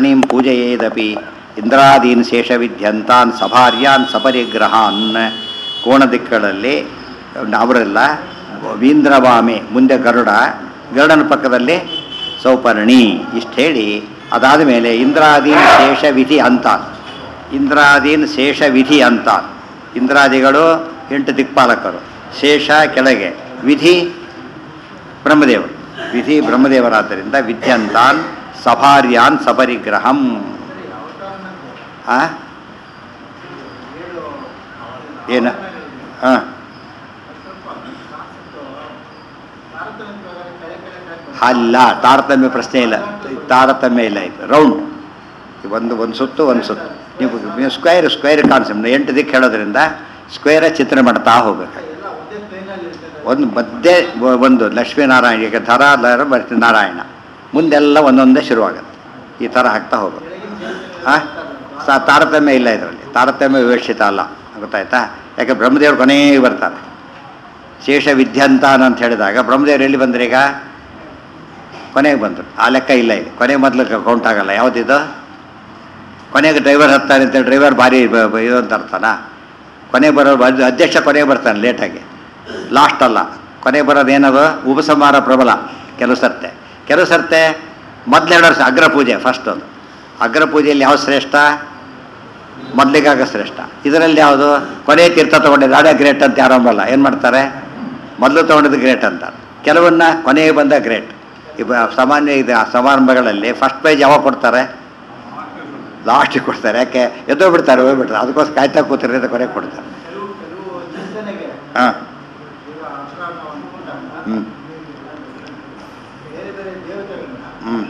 ಸೌಪರ್ಣೀಂ ಪೂಜಯೇದಪಿ ಇಂದ್ರಾದೀನ್ ಶೇಷವಿದ್ಯಂತಾನ್ ಸಭಾರ್ಯಾನ್ ಸಪರಿಗ್ರಹಾನ್ ಕೋಣ ದಿಕ್ಕಗಳಲ್ಲಿ ಅವರೆಲ್ಲ ವೀಂದ್ರವಾಮೆ ಮುಂದೆ ಗರುಡ ಗರುಡನ ಪಕ್ಕದಲ್ಲಿ ಸೌಪರ್ಣಿ ಇಷ್ಟು ಹೇಳಿ ಅದಾದ ಮೇಲೆ ಇಂದ್ರಾದೀನ್ ಶೇಷ ವಿಧಿ ಅಂತಾನ್ ಇಂದ್ರಾದೀನ್ ಶೇಷ ವಿಧಿ ಅಂತಾನ್ ಇಂದ್ರಾದಿಗಳು ಎಂಟು ದಿಕ್ಪಾಲಕರು ಶೇಷ ಕೆಳಗೆ ವಿಧಿ ಬ್ರಹ್ಮದೇವರು ವಿಧಿ ಬ್ರಹ್ಮದೇವರಾದ್ದರಿಂದ ವಿದ್ಯಂತಾನ್ ಸಭಾರ್ಯಾನ್ ಸಪರಿಗ್ರಹಂ ಆ ಏನ ಹಾಂ ಅಲ್ಲ ತಾರತಮ್ಯ ಪ್ರಶ್ನೆ ಇಲ್ಲ ತಾರತಮ್ಯ ಇಲ್ಲ ಇದು ರೌಂಡ್ ಒಂದು ಒಂದು ಸುತ್ತು ಒಂದು ಸುತ್ತು ನೀವು ನೀವು ಸ್ಕ್ವೇರ್ ಸ್ಕ್ವೇರ್ ಕಾನ್ಸೆಪ್ಟ್ ಎಂಟು ದಿಕ್ಕು ಹೇಳೋದ್ರಿಂದ ಸ್ಕ್ವೇರ ಚಿತ್ರ ಮಾಡ್ತಾ ಹೋಗ್ಬೇಕು ಒಂದು ಮಧ್ಯೆ ಒ- ಒಂದು ಲಕ್ಷ್ಮೀನಾರಾಯಣ ಈಗ ಧರ ಲರ ಬರ್ತಿ ನಾರಾಯಣ ಮುಂದೆಲ್ಲ ಒಂದೊಂದೇ ಶುರುವಾಗುತ್ತೆ ಈ ಥರ ಹಾಕ್ತಾ ಹೋಗೋದು ಹಾಂ ಸಾ ತಾರತಮ್ಯ ಇಲ್ಲ ಇದರಲ್ಲಿ ತಾರತಮ್ಯ ವಿವಕ್ಷಿತ ಅಲ್ಲ ಗೊತ್ತಾಯ್ತಾ ಯಾಕೆ ಬ್ರಹ್ಮದೇವರು ಕೊನೆಗೆ ಬರ್ತಾರೆ ಶೇಷ ವಿದ್ಯಂತಾನ ಅಂತ ಹೇಳಿದಾಗ ಬ್ರಹ್ಮದೇವರು ಎಲ್ಲಿ ಬಂದ್ರೆ ಈಗ ಕೊನೆಗೆ ಬಂದರು ಆ ಲೆಕ್ಕ ಇಲ್ಲ ಈಗ ಕೊನೆ ಮೊದಲು ಕೌಂಟ್ ಆಗಲ್ಲ ಯಾವುದಿದು ಕೊನೆಗೆ ಡ್ರೈವರ್ ಹತ್ತಾರೆ ಅಂತ ಡ್ರೈವರ್ ಭಾರಿ ಬ- ಬ- ಇದು ಅಂತ ಅರ್ಥನ ಕೊನೆ ಬರೋ ಅದ್- ಅಧ್ಯಕ್ಷ ಕೊನೆಗೆ ಬರ್ತಾನೆ ಲೇಟಾಗಿ ಲಾಸ್ಟ್ ಅಲ್ಲ ಕೊನೆ ಬರೋದು ಏನದು ಉಪಸಂಹಾರ ಪ್ರಬಲ ಕೆಲವು ಸರ್ತೆ ಕೆಲವು ಸರ್ತೆ ಮೊದಲು ಹೇಳೋರು ಸ- ಅಗ್ರ ಪೂಜೆ ಫಸ್ಟ್ ಒಂದು ಅಗ್ರ ಪೂಜೆಯಲ್ಲಿ ಯಾವ ಶ್ರೇಷ್ಠ ಮೊದಲಿಗಾಗ ಶ್ರೇಷ್ಠ ಇದರಲ್ಲಿ ಯಾವುದು ಕೊನೆ ತೀರ್ಥ ತೊಗೊಂಡಿದ್ದು ಅದೇ ಗ್ರೇಟ್ ಅಂತ ಯಾರು ಅಂಬಲ್ಲ ಏನು ಮಾಡ್ತಾರೆ ಮೊದಲು ತೊಗೊಂಡಿದ್ದು ಗ್ರೇಟ್ ಅಂತ ಕೆಲವನ್ನ ಕೊನೆಗೆ ಬಂದ ಗ್ರೇಟ್ ಇವ ಸಾಮಾನ್ಯ ಇದು ಸಮಾರಂಭಗಳಲ್ಲಿ ಫಸ್ಟ್ ಪೇಜ್ ಯಾವಾಗ ಕೊಡ್ತಾರೆ ಲಾಸ್ಟಿಗೆ ಕೊಡ್ತಾರೆ ಯಾಕೆ ಎದ್ದೋ ಬಿಡ್ತಾರೆ ಹೋಗ್ಬಿಡ್ತಾರೆ ಅದಕ್ಕೋಸ್ಕರ ಕಾಯ್ತಾ ಕೂತಿರಿ ಅಂತ ಕೊನೆಗೆ ಕೊಡ್ತಾರೆ ಹಾಂ ಹ್ಞೂ ಹ್ಞೂ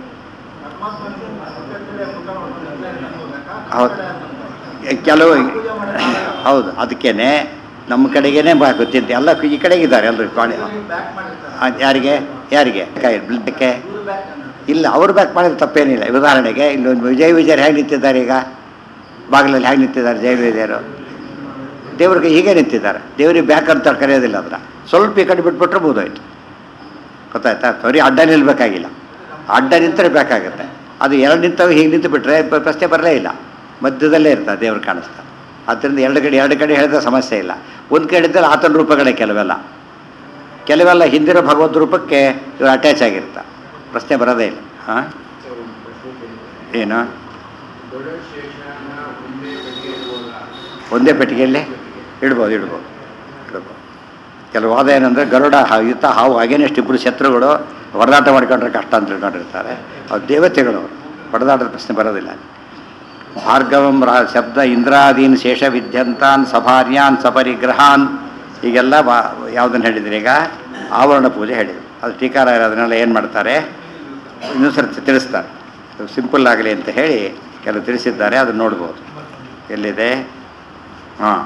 ಹೌದು ಕೆಲವು ಹೌದು ಅದಕ್ಕೇನೆ ನಮ್ಮ ಕಡೆಗೇನೆ ಬಾ ಗೊತ್ತಿದ್ದ ಎಲ್ಲ ಈ ಕಡೆಗೆ ಇದ್ದಾರೆ ಎಲ್ಲರೂ ಕಾಣಿ ಆ, ಯಾರಿಗೆ ಯಾರಿಗೆ ಬ್ಲಡ್ಗೆ ಇಲ್ಲ ಅವ್ರು ಬ್ಯಾಕ್ ಮಾಡಿದ್ರೆ ತಪ್ಪೇನಿಲ್ಲ ಉದಾಹರಣೆಗೆ ಇಲ್ಲೊಂದು ವಿಜಯ್ ವಿಜಯರು ಹೇಗೆ ನಿಂತಿದ್ದಾರೆ ಈಗ ಬಾಗಿಲಲ್ಲಿ ಹೇಗೆ ನಿಂತಿದ್ದಾರೆ ಜಯ ವಿಜಯರು ದೇವ್ರಿಗೆ ಹೀಗೆ ನಿಂತಿದ್ದಾರೆ ದೇವ್ರಿಗೆ ಬ್ಯಾಕ್ ಅಂತ ಕರೆಯೋದಿಲ್ಲ ಅದನ್ನ ಸ್ವಲ್ಪ ಈ ಕಡೆ ಬಿಟ್ಬಿಟ್ರೆ ಬೋದಾಯ್ತು ಗೊತ್ತಾಯ್ತಾ ಬರೀ ಅಡ್ಡ ನಿಲ್ಬೇಕಾಗಿಲ್ಲ ಅಡ್ಡ ನಿಂತರೆ ಬೇಕಾಗುತ್ತೆ ಅದು ಎರಡು ನಿಂತವು ಹೀಗೆ ನಿಂತು ಬಿಟ್ರೆ ಪ- ಪ್ರಶ್ನೆ ಬರಲೇ ಇಲ್ಲ ಮಧ್ಯದಲ್ಲೇ ಇರ್ತಾರೆ ದೇವ್ರು ಕಾಣಿಸ್ತಾ ಆದ್ದರಿಂದ ಎರಡು ಕಡೆ ಎರಡು ಕಡೆ ಹೇಳಿದ್ರೆ ಸಮಸ್ಯೆ ಇಲ್ಲ ಒಂದು ಕಡೆ ಇದ್ದರೆ ಆತನ ರೂಪಗಳೇ ಕೆಲವೆಲ್ಲ ಕೆಲವೆಲ್ಲ ಹಿಂದಿರೋ ಭಗವದ್ ರೂಪಕ್ಕೆ ಇವರು ಅಟ್ಯಾಚ್ ಆಗಿರ್ತಾ ಪ್ರಶ್ನೆ ಬರೋದೇ ಇಲ್ಲ ಹಾಂ ಏನು ಒಂದೇ ಪೆಟ್ಟಿಗೆಯಲ್ಲಿ ಇಡ್ಬೋದು ಇಡ್ಬೋದು ಇಡ್ಬೋದು ಕೆಲವು ವಾದ ಏನಂದರೆ ಗರುಡ ಹಾ- ಈತ ಹಾವು ಹಾಗೇನೆಷ್ಟು ಇಬ್ಬರು ಶತ್ರುಗಳು ಹೊಡೆದಾಟ ಮಾಡ್ಕೊಂಡ್ರೆ ಕಷ್ಟ ಅಂತ ತಿಳ್ಕೊಂಡಿರ್ತಾರೆ ಅವ್ರು ದೇವತೆಗಳು ಅವರು ಹೊಡೆದಾಟದ ಪ್ರಶ್ನೆ ಬರೋದಿಲ್ಲ ಭಾರ್ಗವಂ ರಾ ಶಬ್ದ ಇಂದ್ರಾದೀನ್ ಶೇಷ ವಿದ್ಯಂತಾನ್ ಸಭಾರ್ಯಾನ್ ಸಪರಿಗ್ರಹಾನ್ ಹೀಗೆಲ್ಲ ಬಾ ಯಾವುದನ್ನು ಹೇಳಿದ್ರು ಈಗ ಆವರಣ ಪೂಜೆ ಹೇಳಿದರು ಅದು ಟೀಕಾರ ಅದನ್ನೆಲ್ಲ ಏನು ಮಾಡ್ತಾರೆ ಇನ್ನೊಂದು ಸರ್ತಿ ತಿಳಿಸ್ತಾರೆ ಸಿಂಪಲ್ ಆಗಲಿ ಅಂತ ಹೇಳಿ ಕೆಲವು ತಿಳಿಸಿದ್ದಾರೆ ಅದನ್ನು ನೋಡ್ಬೋದು ಎಲ್ಲಿದೆ ಹಾಂ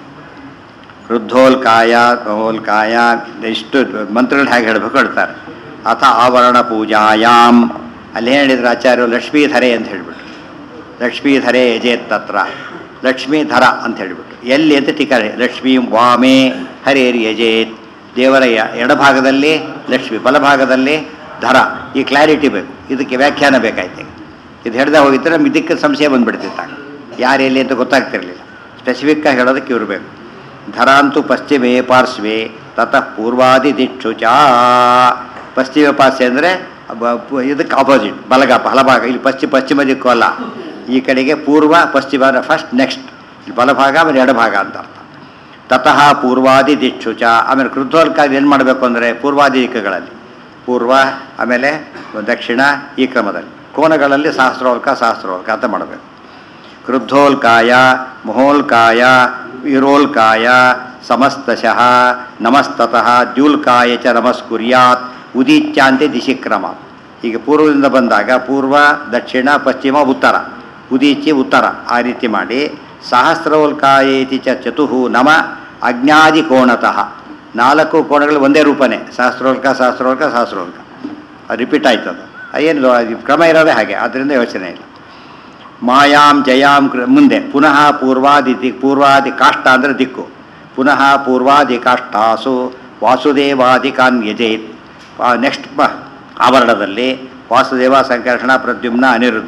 ವೃದ್ಧೋಲ್ಕಾಯ ಮಹೋಲ್ಕಾಯ ಇಷ್ಟು ಮಂತ್ರಗಳು ಹೇಗೆ ಹೇಳಬೇಕು ಹೇಳ್ತಾರೆ ಅಥ ಆವರಣ ಪೂಜಾಯಾಮ್ ಅಲ್ಲಿ ಏನು ಹೇಳಿದ್ರು ಆಚಾರ್ಯರು ಲಕ್ಷ್ಮೀಧರೆ ಅಂತ ಹೇಳಿಬಿಟ್ರು ಲಕ್ಷ್ಮೀಧರೆ ಯಜೇತ್ ತತ್ರ ಲಕ್ಷ್ಮೀಧರ ಅಂತ ಹೇಳಿಬಿಟ್ರು ಎಲ್ಲಿ ಅಂತ ಟೀಕಾ ಲಕ್ಷ್ಮೀ ವಾಮೇ ಹರೇರಿ ಯಜೇತ್ ದೇವರ ಎ- ಎಡಭಾಗದಲ್ಲಿ ಲಕ್ಷ್ಮಿ ಬಲಭಾಗದಲ್ಲಿ ಧರ ಈ ಕ್ಲಾರಿಟಿ ಬೇಕು ಇದಕ್ಕೆ ವ್ಯಾಖ್ಯಾನ ಬೇಕಾಯ್ತು ಈಗ. ಇದು ಹೇಳ್ದೆ ಹೋಗಿದ್ರೆ ನಮ್ಗೆ ಇದಕ್ಕೆ ಸಂಶಯ ಬಂದ್ಬಿಡ್ತಿತ್ತು ಆಗ. ಯಾರು ಎಲ್ಲಿ ಅಂತ ಗೊತ್ತಾಗ್ತಿರ್ಲಿಲ್ಲ ಸ್ಪೆಸಿಫಿಕ್ಕಾಗಿ ಹೇಳೋದಕ್ಕೆ ಇವ್ರು ಬೇಕು ಧರಾಂತು ಪಶ್ಚಿಮೇ ಪಾರ್ಶ್ವೇ ತತಃ ಪೂರ್ವಾದಿ ದಿಕ್ಷು ಚ ಪಶ್ಚಿಮ ಪಾರ್ಶ್ವೆ ಅಂದರೆ ಇದಕ್ಕೆ ಆಪೋಸಿಟ್ ಬಲಗ ಬಲಭಾಗ ಇಲ್ಲಿ ಪಶ್ಚಿಮ ಪಶ್ಚಿಮ ದಿಕ್ಕು ಅಲ್ಲ ಈ ಕಡೆಗೆ ಪೂರ್ವ ಪಶ್ಚಿಮ ಫಸ್ಟ್ ನೆಕ್ಸ್ಟ್ ಇಲ್ಲಿ ಬಲಭಾಗ ಆಮೇಲೆ ಎಡಭಾಗ ಅಂತ ಅರ್ಥ ತತಃ ಪೂರ್ವಾದಿ ದಿಕ್ಷು ಚ ಆಮೇಲೆ ಕೃತೋಲ್ಕಾಗಿ ಏನು ಮಾಡಬೇಕು ಅಂದರೆ ಪೂರ್ವಾದಿ ದಿಕ್ಕುಗಳಲ್ಲಿ ಪೂರ್ವ ಆಮೇಲೆ ದಕ್ಷಿಣ ಈ ಕ್ರಮದಲ್ಲಿ ಕೋನಗಳಲ್ಲಿ ಸಹಸ್ರೋಲ್ಕ ಸಹಸ್ರೋಲ್ಕ ಅಂತ ಮಾಡಬೇಕು ಕ್ರುದ್ಧೋಲ್ಕಾಯ ಮಹೋಲ್ಕಾಯ ವೀರೋಲ್ಕಾಯ ಸಮಸ್ತಶಃ ನಮಸ್ತತಃ ದ್ಯೂಲ್ಕಾಯ ಚ ನಮಸ್ಕುರ್ಯಾತ್ ಉದೀಚ್ಯಾಂತೆ ದಿಶಿ ಕ್ರಮ ಈಗ ಪೂರ್ವದಿಂದ ಬಂದಾಗ ಪೂರ್ವ ದಕ್ಷಿಣ ಪಶ್ಚಿಮ ಉತ್ತರ ಉದೀಚಿ ಉತ್ತರ ಆ ರೀತಿ ಮಾಡಿ ಸಹಸ್ರೋಲ್ಕಾಯೇತಿ ಚ ಚತುಹು ನಮ ಅಜ್ಞಾದಿ ಕೋಣತಃ ನಾಲ್ಕು ಕೋಣಗಳು ಒಂದೇ ರೂಪನೇ ಸಹಸ್ರೋಲ್ಕ ಸಹಸ್ರೋಲ್ಕ ಸಹಸ್ರೋಲ್ಕ ಅದು ರಿಪೀಟ್ ಆಯ್ತು ಅದು ಏನು ಕ್ರಮ ಇರೋದೇ ಹಾಗೆ ಆದ್ದರಿಂದ ಯೋಚನೆ ಇಲ್ಲ ಮಾಯಾಂ ಜಯಾಂ ಕೃ- ಮುಂದೆ ಪುನಃ ಪೂರ್ವಾದಿ ದಿಕ್ ಪೂರ್ವಾದಿ ಕಾಷ್ಟ ಅಂದರೆ ದಿಕ್ಕು ಪುನಃ ಪೂರ್ವಾದಿ ಕಾಷ್ಟಾಸು ವಾಸುದೇವಾದಿಕಾನ್ ಯಜೇತ್ ನೆಕ್ಸ್ಟ್ ಆವರಣದಲ್ಲಿ ವಾಸುದೇವ ಸಂಕರ್ಷಣ ಪ್ರದ್ಯುಮ್ನ ಅನಿರುದ್ಧ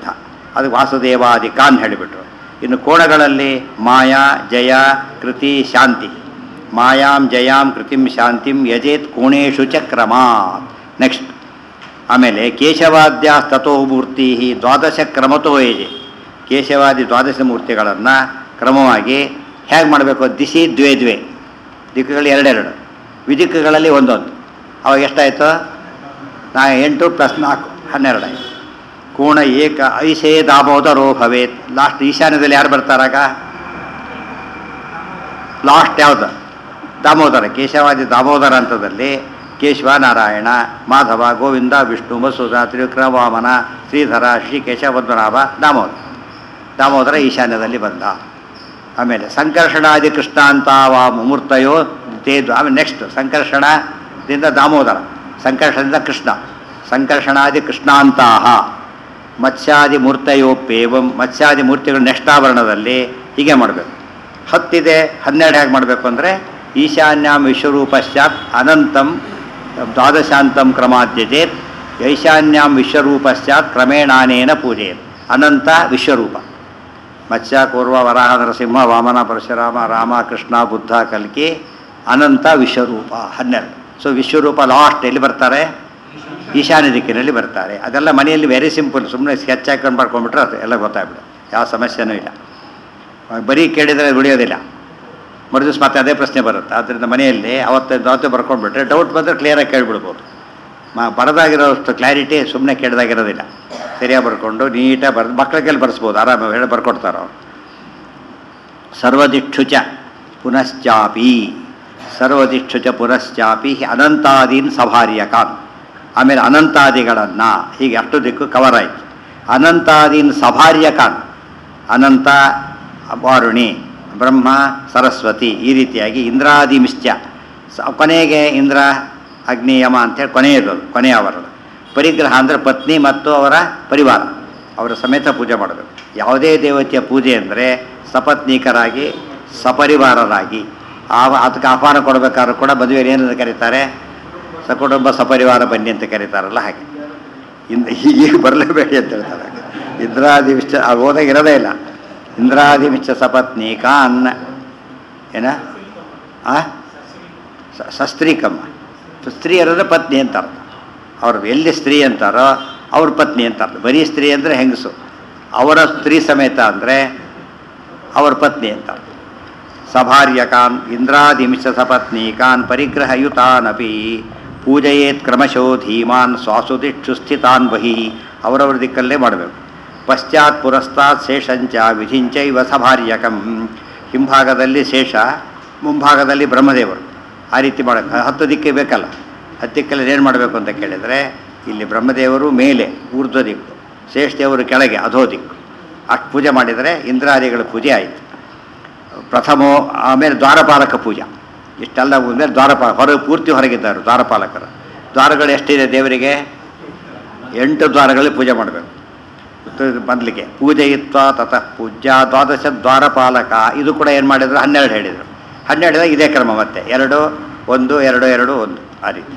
ಅದು ವಾಸುದೇವಾದಿ ಕಾನ್ ಹೇಳಿಬಿಟ್ರು ಇನ್ನು ಕೋಣಗಳಲ್ಲಿ ಮಾಯಾ ಜಯ ಕೃತಿ ಶಾಂತಿ ಮಾಯಾಂ ಜಯಾಂ ಕೃತಿಂ ಶಾಂತಿಂ ಯಜೇತ್ ಕೋಣೇಶು ಚ ಕ್ರಮಾತ್ ನೆಕ್ಸ್ಟ್ ಆಮೇಲೆ ಕೇಶವಾದ್ಯಾಸ್ತೋ ಮೂರ್ತಿ ದ್ವಾದಶ ಕ್ರಮತೋ ಯಜೆ ಕೇಶವಾದಿ ದ್ವಾದಶ ಮೂರ್ತಿಗಳನ್ನು ಕ್ರಮವಾಗಿ ಹೇಗೆ ಮಾಡಬೇಕು ದಿಶಿ ದ್ವೇ ದ್ವೇ ದಿಕ್ಕುಗಳು ಎರಡೆರಡು ವಿದಿಕ್ಕುಗಳಲ್ಲಿ ಒಂದೊಂದು ಅವಾಗ ಎಷ್ಟಾಯಿತು ನಾ ಎಂಟು ಪ್ಲಸ್ ನಾಲ್ಕು ಹನ್ನೆರಡಾಯಿತು ಕೋಣ ಏಕ ಐಸೇ ದಾಮೋದರೋ ಭವೇತ್ ಲಾಸ್ಟ್ ಈಶಾನ್ಯದಲ್ಲಿ ಯಾರು ಬರ್ತಾರಾಗ ಲಾಸ್ಟ್ ಯಾವುದು ದಾಮೋದರ ಕೇಶವಾದಿ ದಾಮೋದರ ಹಂತದಲ್ಲಿ ಕೇಶವ ನಾರಾಯಣ ಮಾಧವ ಗೋವಿಂದ ವಿಷ್ಣು ಮಸೂದ ತ್ರಿವಿಕ್ರಮ ವಾಮನ ಶ್ರೀಧರ ಶ್ರೀಕೇಶ ಪದ್ಮನಾಭ ದಾಮೋದರ ದಾಮೋದರ ಈಶಾನ್ಯದಲ್ಲಿ ಬಂದ ಆಮೇಲೆ ಸಂಕರ್ಷಣಾದಿ ಕೃಷ್ಣಾಂತ ವಾ ಮುಮೂರ್ತಯೋ ತೇದು ಆಮೇಲೆ ನೆಕ್ಸ್ಟ್ ಸಂಕರ್ಷಣದಿಂದ ದಾಮೋದರ ಸಂಕರ್ಷಣದಿಂದ ಕೃಷ್ಣ ಸಂಕರ್ಷಣಾದಿ ಕೃಷ್ಣಾಂತಾಹ ಮತ್ಸ್ಯಾದಿ ಮೂರ್ತಯೋಪೇವಂ ಮತ್ಸ್ಯಾದಿ ಮೂರ್ತಿಗಳು ನೆಕ್ಸ್ಟ್ ಆವರಣದಲ್ಲಿ ಹೀಗೆ ಮಾಡಬೇಕು ಹತ್ತಿದೆ ಹನ್ನೆರಡು ಹೇಗೆ ಮಾಡಬೇಕು ಅಂದರೆ ಈಶಾನ್ಯಾಂ ವಿಶ್ವರೂಪಶ್ಚಾತ್ ಅನಂತಂ ದ್ವಾದಶಾಂತಂ ಕ್ರಮಾದ್ಯಜೇತ್ ಈಶಾನ್ಯಾಂ ವಿಶ್ವರೂಪಶ್ಚಾತ್ ಕ್ರಮೇಣಾನೇನ ಪೂಜೆಯೇತ್ ಅನಂತ ವಿಶ್ವರೂಪ ಮತ್ಸ್ಯ ಕೂರ್ವ ವರಾಹ ನರಸಿಂಹ ವಾಮನ ಪರಶುರಾಮ ರಾಮ ಕೃಷ್ಣ ಬುದ್ಧ ಕಲ್ಕಿ ಅನಂತ ವಿಶ್ವರೂಪ ಹನ್ನೆರಡು ಸೊ ವಿಶ್ವರೂಪ ಲಾಸ್ಟ್ ಎಲ್ಲಿ ಬರ್ತಾರೆ ಈಶಾನ್ಯ ದಿಕ್ಕಿನಲ್ಲಿ ಬರ್ತಾರೆ ಅದೆಲ್ಲ ಮನೆಯಲ್ಲಿ ವೆರಿ ಸಿಂಪಲ್ ಸುಮ್ಮನೆ ಸ್ಕೆಚ್ ಹಾಕೊಂಡು ಮಾಡ್ಕೊಂಡ್ಬಿಟ್ರೆ ಅದು ಎಲ್ಲ ಗೊತ್ತಾಗ್ಬಿಡು ಯಾವ ಸಮಸ್ಯೆನೂ ಇಲ್ಲ ಬರೀ ಕೇಳಿದರೆ ಉಳಿಯೋದಿಲ್ಲ ಮರುದಿವ್ಸ ಮತ್ತೆ ಅದೇ ಪ್ರಶ್ನೆ ಬರುತ್ತೆ ಆದ್ದರಿಂದ ಮನೆಯಲ್ಲಿ ಅವತ್ತು ಅವತ್ತೇ ಬರ್ಕೊಂಡ್ಬಿಟ್ರೆ ಡೌಟ್ ಬಂದರೆ ಕ್ಲಿಯರಾಗಿ ಕೇಳಿಬಿಡ್ಬೋದು ಮ ಬರದಾಗಿರೋಷ್ಟು ಕ್ಲಾರಿಟಿ ಸುಮ್ಮನೆ ಕೇಳಿದಾಗಿರೋದಿಲ್ಲ ಸರಿಯಾಗಿ ಬರ್ಕೊಂಡು ನೀಟಾಗಿ ಬರೆದು ಮಕ್ಕಳ ಕೈಲಿ ಬರ್ಸ್ಬೋದು ಆರಾಮಾಗಿ ಹೇಳಿ ಬರ್ಕೊಡ್ತಾರೆ ಅವ್ರು ಸರ್ವದಿಕ್ಷು ಚ ಪುನಶ್ಚಾಪಿ ಸರ್ವದಿಕ್ಷು ಚ ಪುನಶ್ಚಾಪಿ ಅನಂತಾದೀನ್ ಸಭಾರ್ಯಕಾನ್ ಆಮೇಲೆ ಅನಂತಾದಿಗಳನ್ನು ಹೀಗೆ ಅಷ್ಟು ದಿಕ್ಕು ಕವರ್ ಆಯಿತು ಅನಂತಾದೀನ್ ಸಭಾರ್ಯಕಾನ್ ಅನಂತ ವಾರುಣಿ ಬ್ರಹ್ಮ ಸರಸ್ವತಿ ಈ ರೀತಿಯಾಗಿ ಇಂದ್ರಾದಿಮಿಶ್ಚ ಸ ಕೊನೆಗೆ ಇಂದ್ರ ಅಗ್ನಿ ಯಮ ಅಂತೇಳಿ ಕೊನೆಯದು ಅದು, ಕೊನೆಯ ಅವರದು ಪರಿಗ್ರಹ ಅಂದರೆ ಪತ್ನಿ ಮತ್ತು ಅವರ ಪರಿವಾರ ಅವರ ಸಮೇತ ಪೂಜೆ ಮಾಡಬೇಕು ಯಾವುದೇ ದೇವತೆಯ ಪೂಜೆ ಅಂದರೆ ಸಪತ್ನೀಕರಾಗಿ ಸಪರಿವಾರರಾಗಿ ಆ ಅದಕ್ಕೆ ಆಹ್ವಾನ ಕೊಡಬೇಕಾದ್ರೂ ಕೂಡ ಮದುವೆಯಲ್ಲಿ ಏನಂತ ಕರೀತಾರೆ ಸಕುಟುಂಬ ಸಪರಿವಾರ ಬನ್ನಿ ಅಂತ ಕರೀತಾರಲ್ಲ ಹಾಗೆ ಇಂದ ಈಗ ಬರಲೇಬೇಡಿ ಅಂತ ಹೇಳ್ತಾರೆ ಇಂದ್ರಾದಿವಿಶ್ಚ ಅದು ಹೋದಾಗ ಇರೋದೇ ಇಲ್ಲ ಇಂದ್ರಾದಿವಿಶ್ಚ ಸಪತ್ನೀಕಾನ್ ಏನ ಆ ಸ- ಸಸ್ತ್ರೀಕಮ್ಮ ಸ್ತ್ರೀ ಇರೋದ್ರೆ ಪತ್ನಿ ಅಂತ ಅರ್ಥ ಅವ್ರು ಎಲ್ಲಿ ಸ್ತ್ರೀ ಅಂತಾರೋ ಅವ್ರ ಪತ್ನಿ ಅಂತ ಅರ್ಥ ಬರೀ ಸ್ತ್ರೀ ಅಂದರೆ ಹೆಂಗಸು ಅವರ ಸ್ತ್ರೀ ಸಮೇತ ಅಂದರೆ ಅವ್ರ ಪತ್ನಿ ಅಂತ ಅರ್ಥ ಸಭಾರ್ಯಕಾನ್ ಇಂದ್ರಾದಿಮಿಷ ಸಪತ್ನೀಕಾನ್ ಪರಿಗ್ರಹಯುತಾನಪಿ ಪೂಜಯೇತ್ ಕ್ರಮಶೋ ಧೀಮಾನ್ ಸ್ವಾಸುದಿಕ್ಷು ಸ್ಥಿತಾನ್ ಬಹಿ ಅವರವ್ರ ದಿಕ್ಕಲ್ಲೇ ಮಾಡಬೇಕು ಪಶ್ಚಾತ್ ಪುರಸ್ತಾತ್ ಶೇಷಂಚ ವಿಧಿಂಚೈವ ಸಭಾರ್ಯಕಂ ಹಿಂಭಾಗದಲ್ಲಿ ಶೇಷ ಮುಂಭಾಗದಲ್ಲಿ ಬ್ರಹ್ಮದೇವರು ಆ ರೀತಿ ಮಾಡಬೇಕು ಹತ್ತು ದಿಕ್ಕೆ ಬೇಕಲ್ಲ ಹತ್ತು ದಿಕ್ಕಲ್ಲಿ ಏನು ಮಾಡಬೇಕು ಅಂತ ಕೇಳಿದರೆ ಇಲ್ಲಿ ಬ್ರಹ್ಮದೇವರು ಮೇಲೆ ಊರ್ಧ್ವ ದಿಕ್ಕು ಶೇಷದೇವರು ಕೆಳಗೆ ಅಧೋ ದಿಕ್ಕು ಅಷ್ಟು ಪೂಜೆ ಮಾಡಿದರೆ ಇಂದ್ರಾದಿಗಳ ಪೂಜೆ ಆಯಿತು ಪ್ರಥಮೋ ಆಮೇಲೆ ದ್ವಾರಪಾಲಕ ಪೂಜಾ ಇಷ್ಟೆಲ್ಲ ಮೇಲೆ ದ್ವಾರಪಾ ಹೊರಗೆ ಪೂರ್ತಿ ಹೊರಗಿದ್ದಾರೆ ದ್ವಾರಪಾಲಕರು ದ್ವಾರಗಳು ಎಷ್ಟಿದೆ ದೇವರಿಗೆ ಎಂಟು ದ್ವಾರಗಳಲ್ಲಿ ಪೂಜೆ ಮಾಡಬೇಕು ಮೊದಲಿಗೆ ಪೂಜೆಯಿತ್ವ ತತಃ ಪೂಜ್ಯ ದ್ವಾದಶ ದ್ವಾರಪಾಲಕ ಇದು ಕೂಡ ಏನು ಮಾಡಿದ್ರು ಹನ್ನೆರಡು ಹೇಳಿದರು ಹನ್ನೆರಡು ಇದೇ ಕ್ರಮ ಮತ್ತೆ ಎರಡು ಒಂದು ಎರಡು ಎರಡು ಒಂದು ಆ ರೀತಿ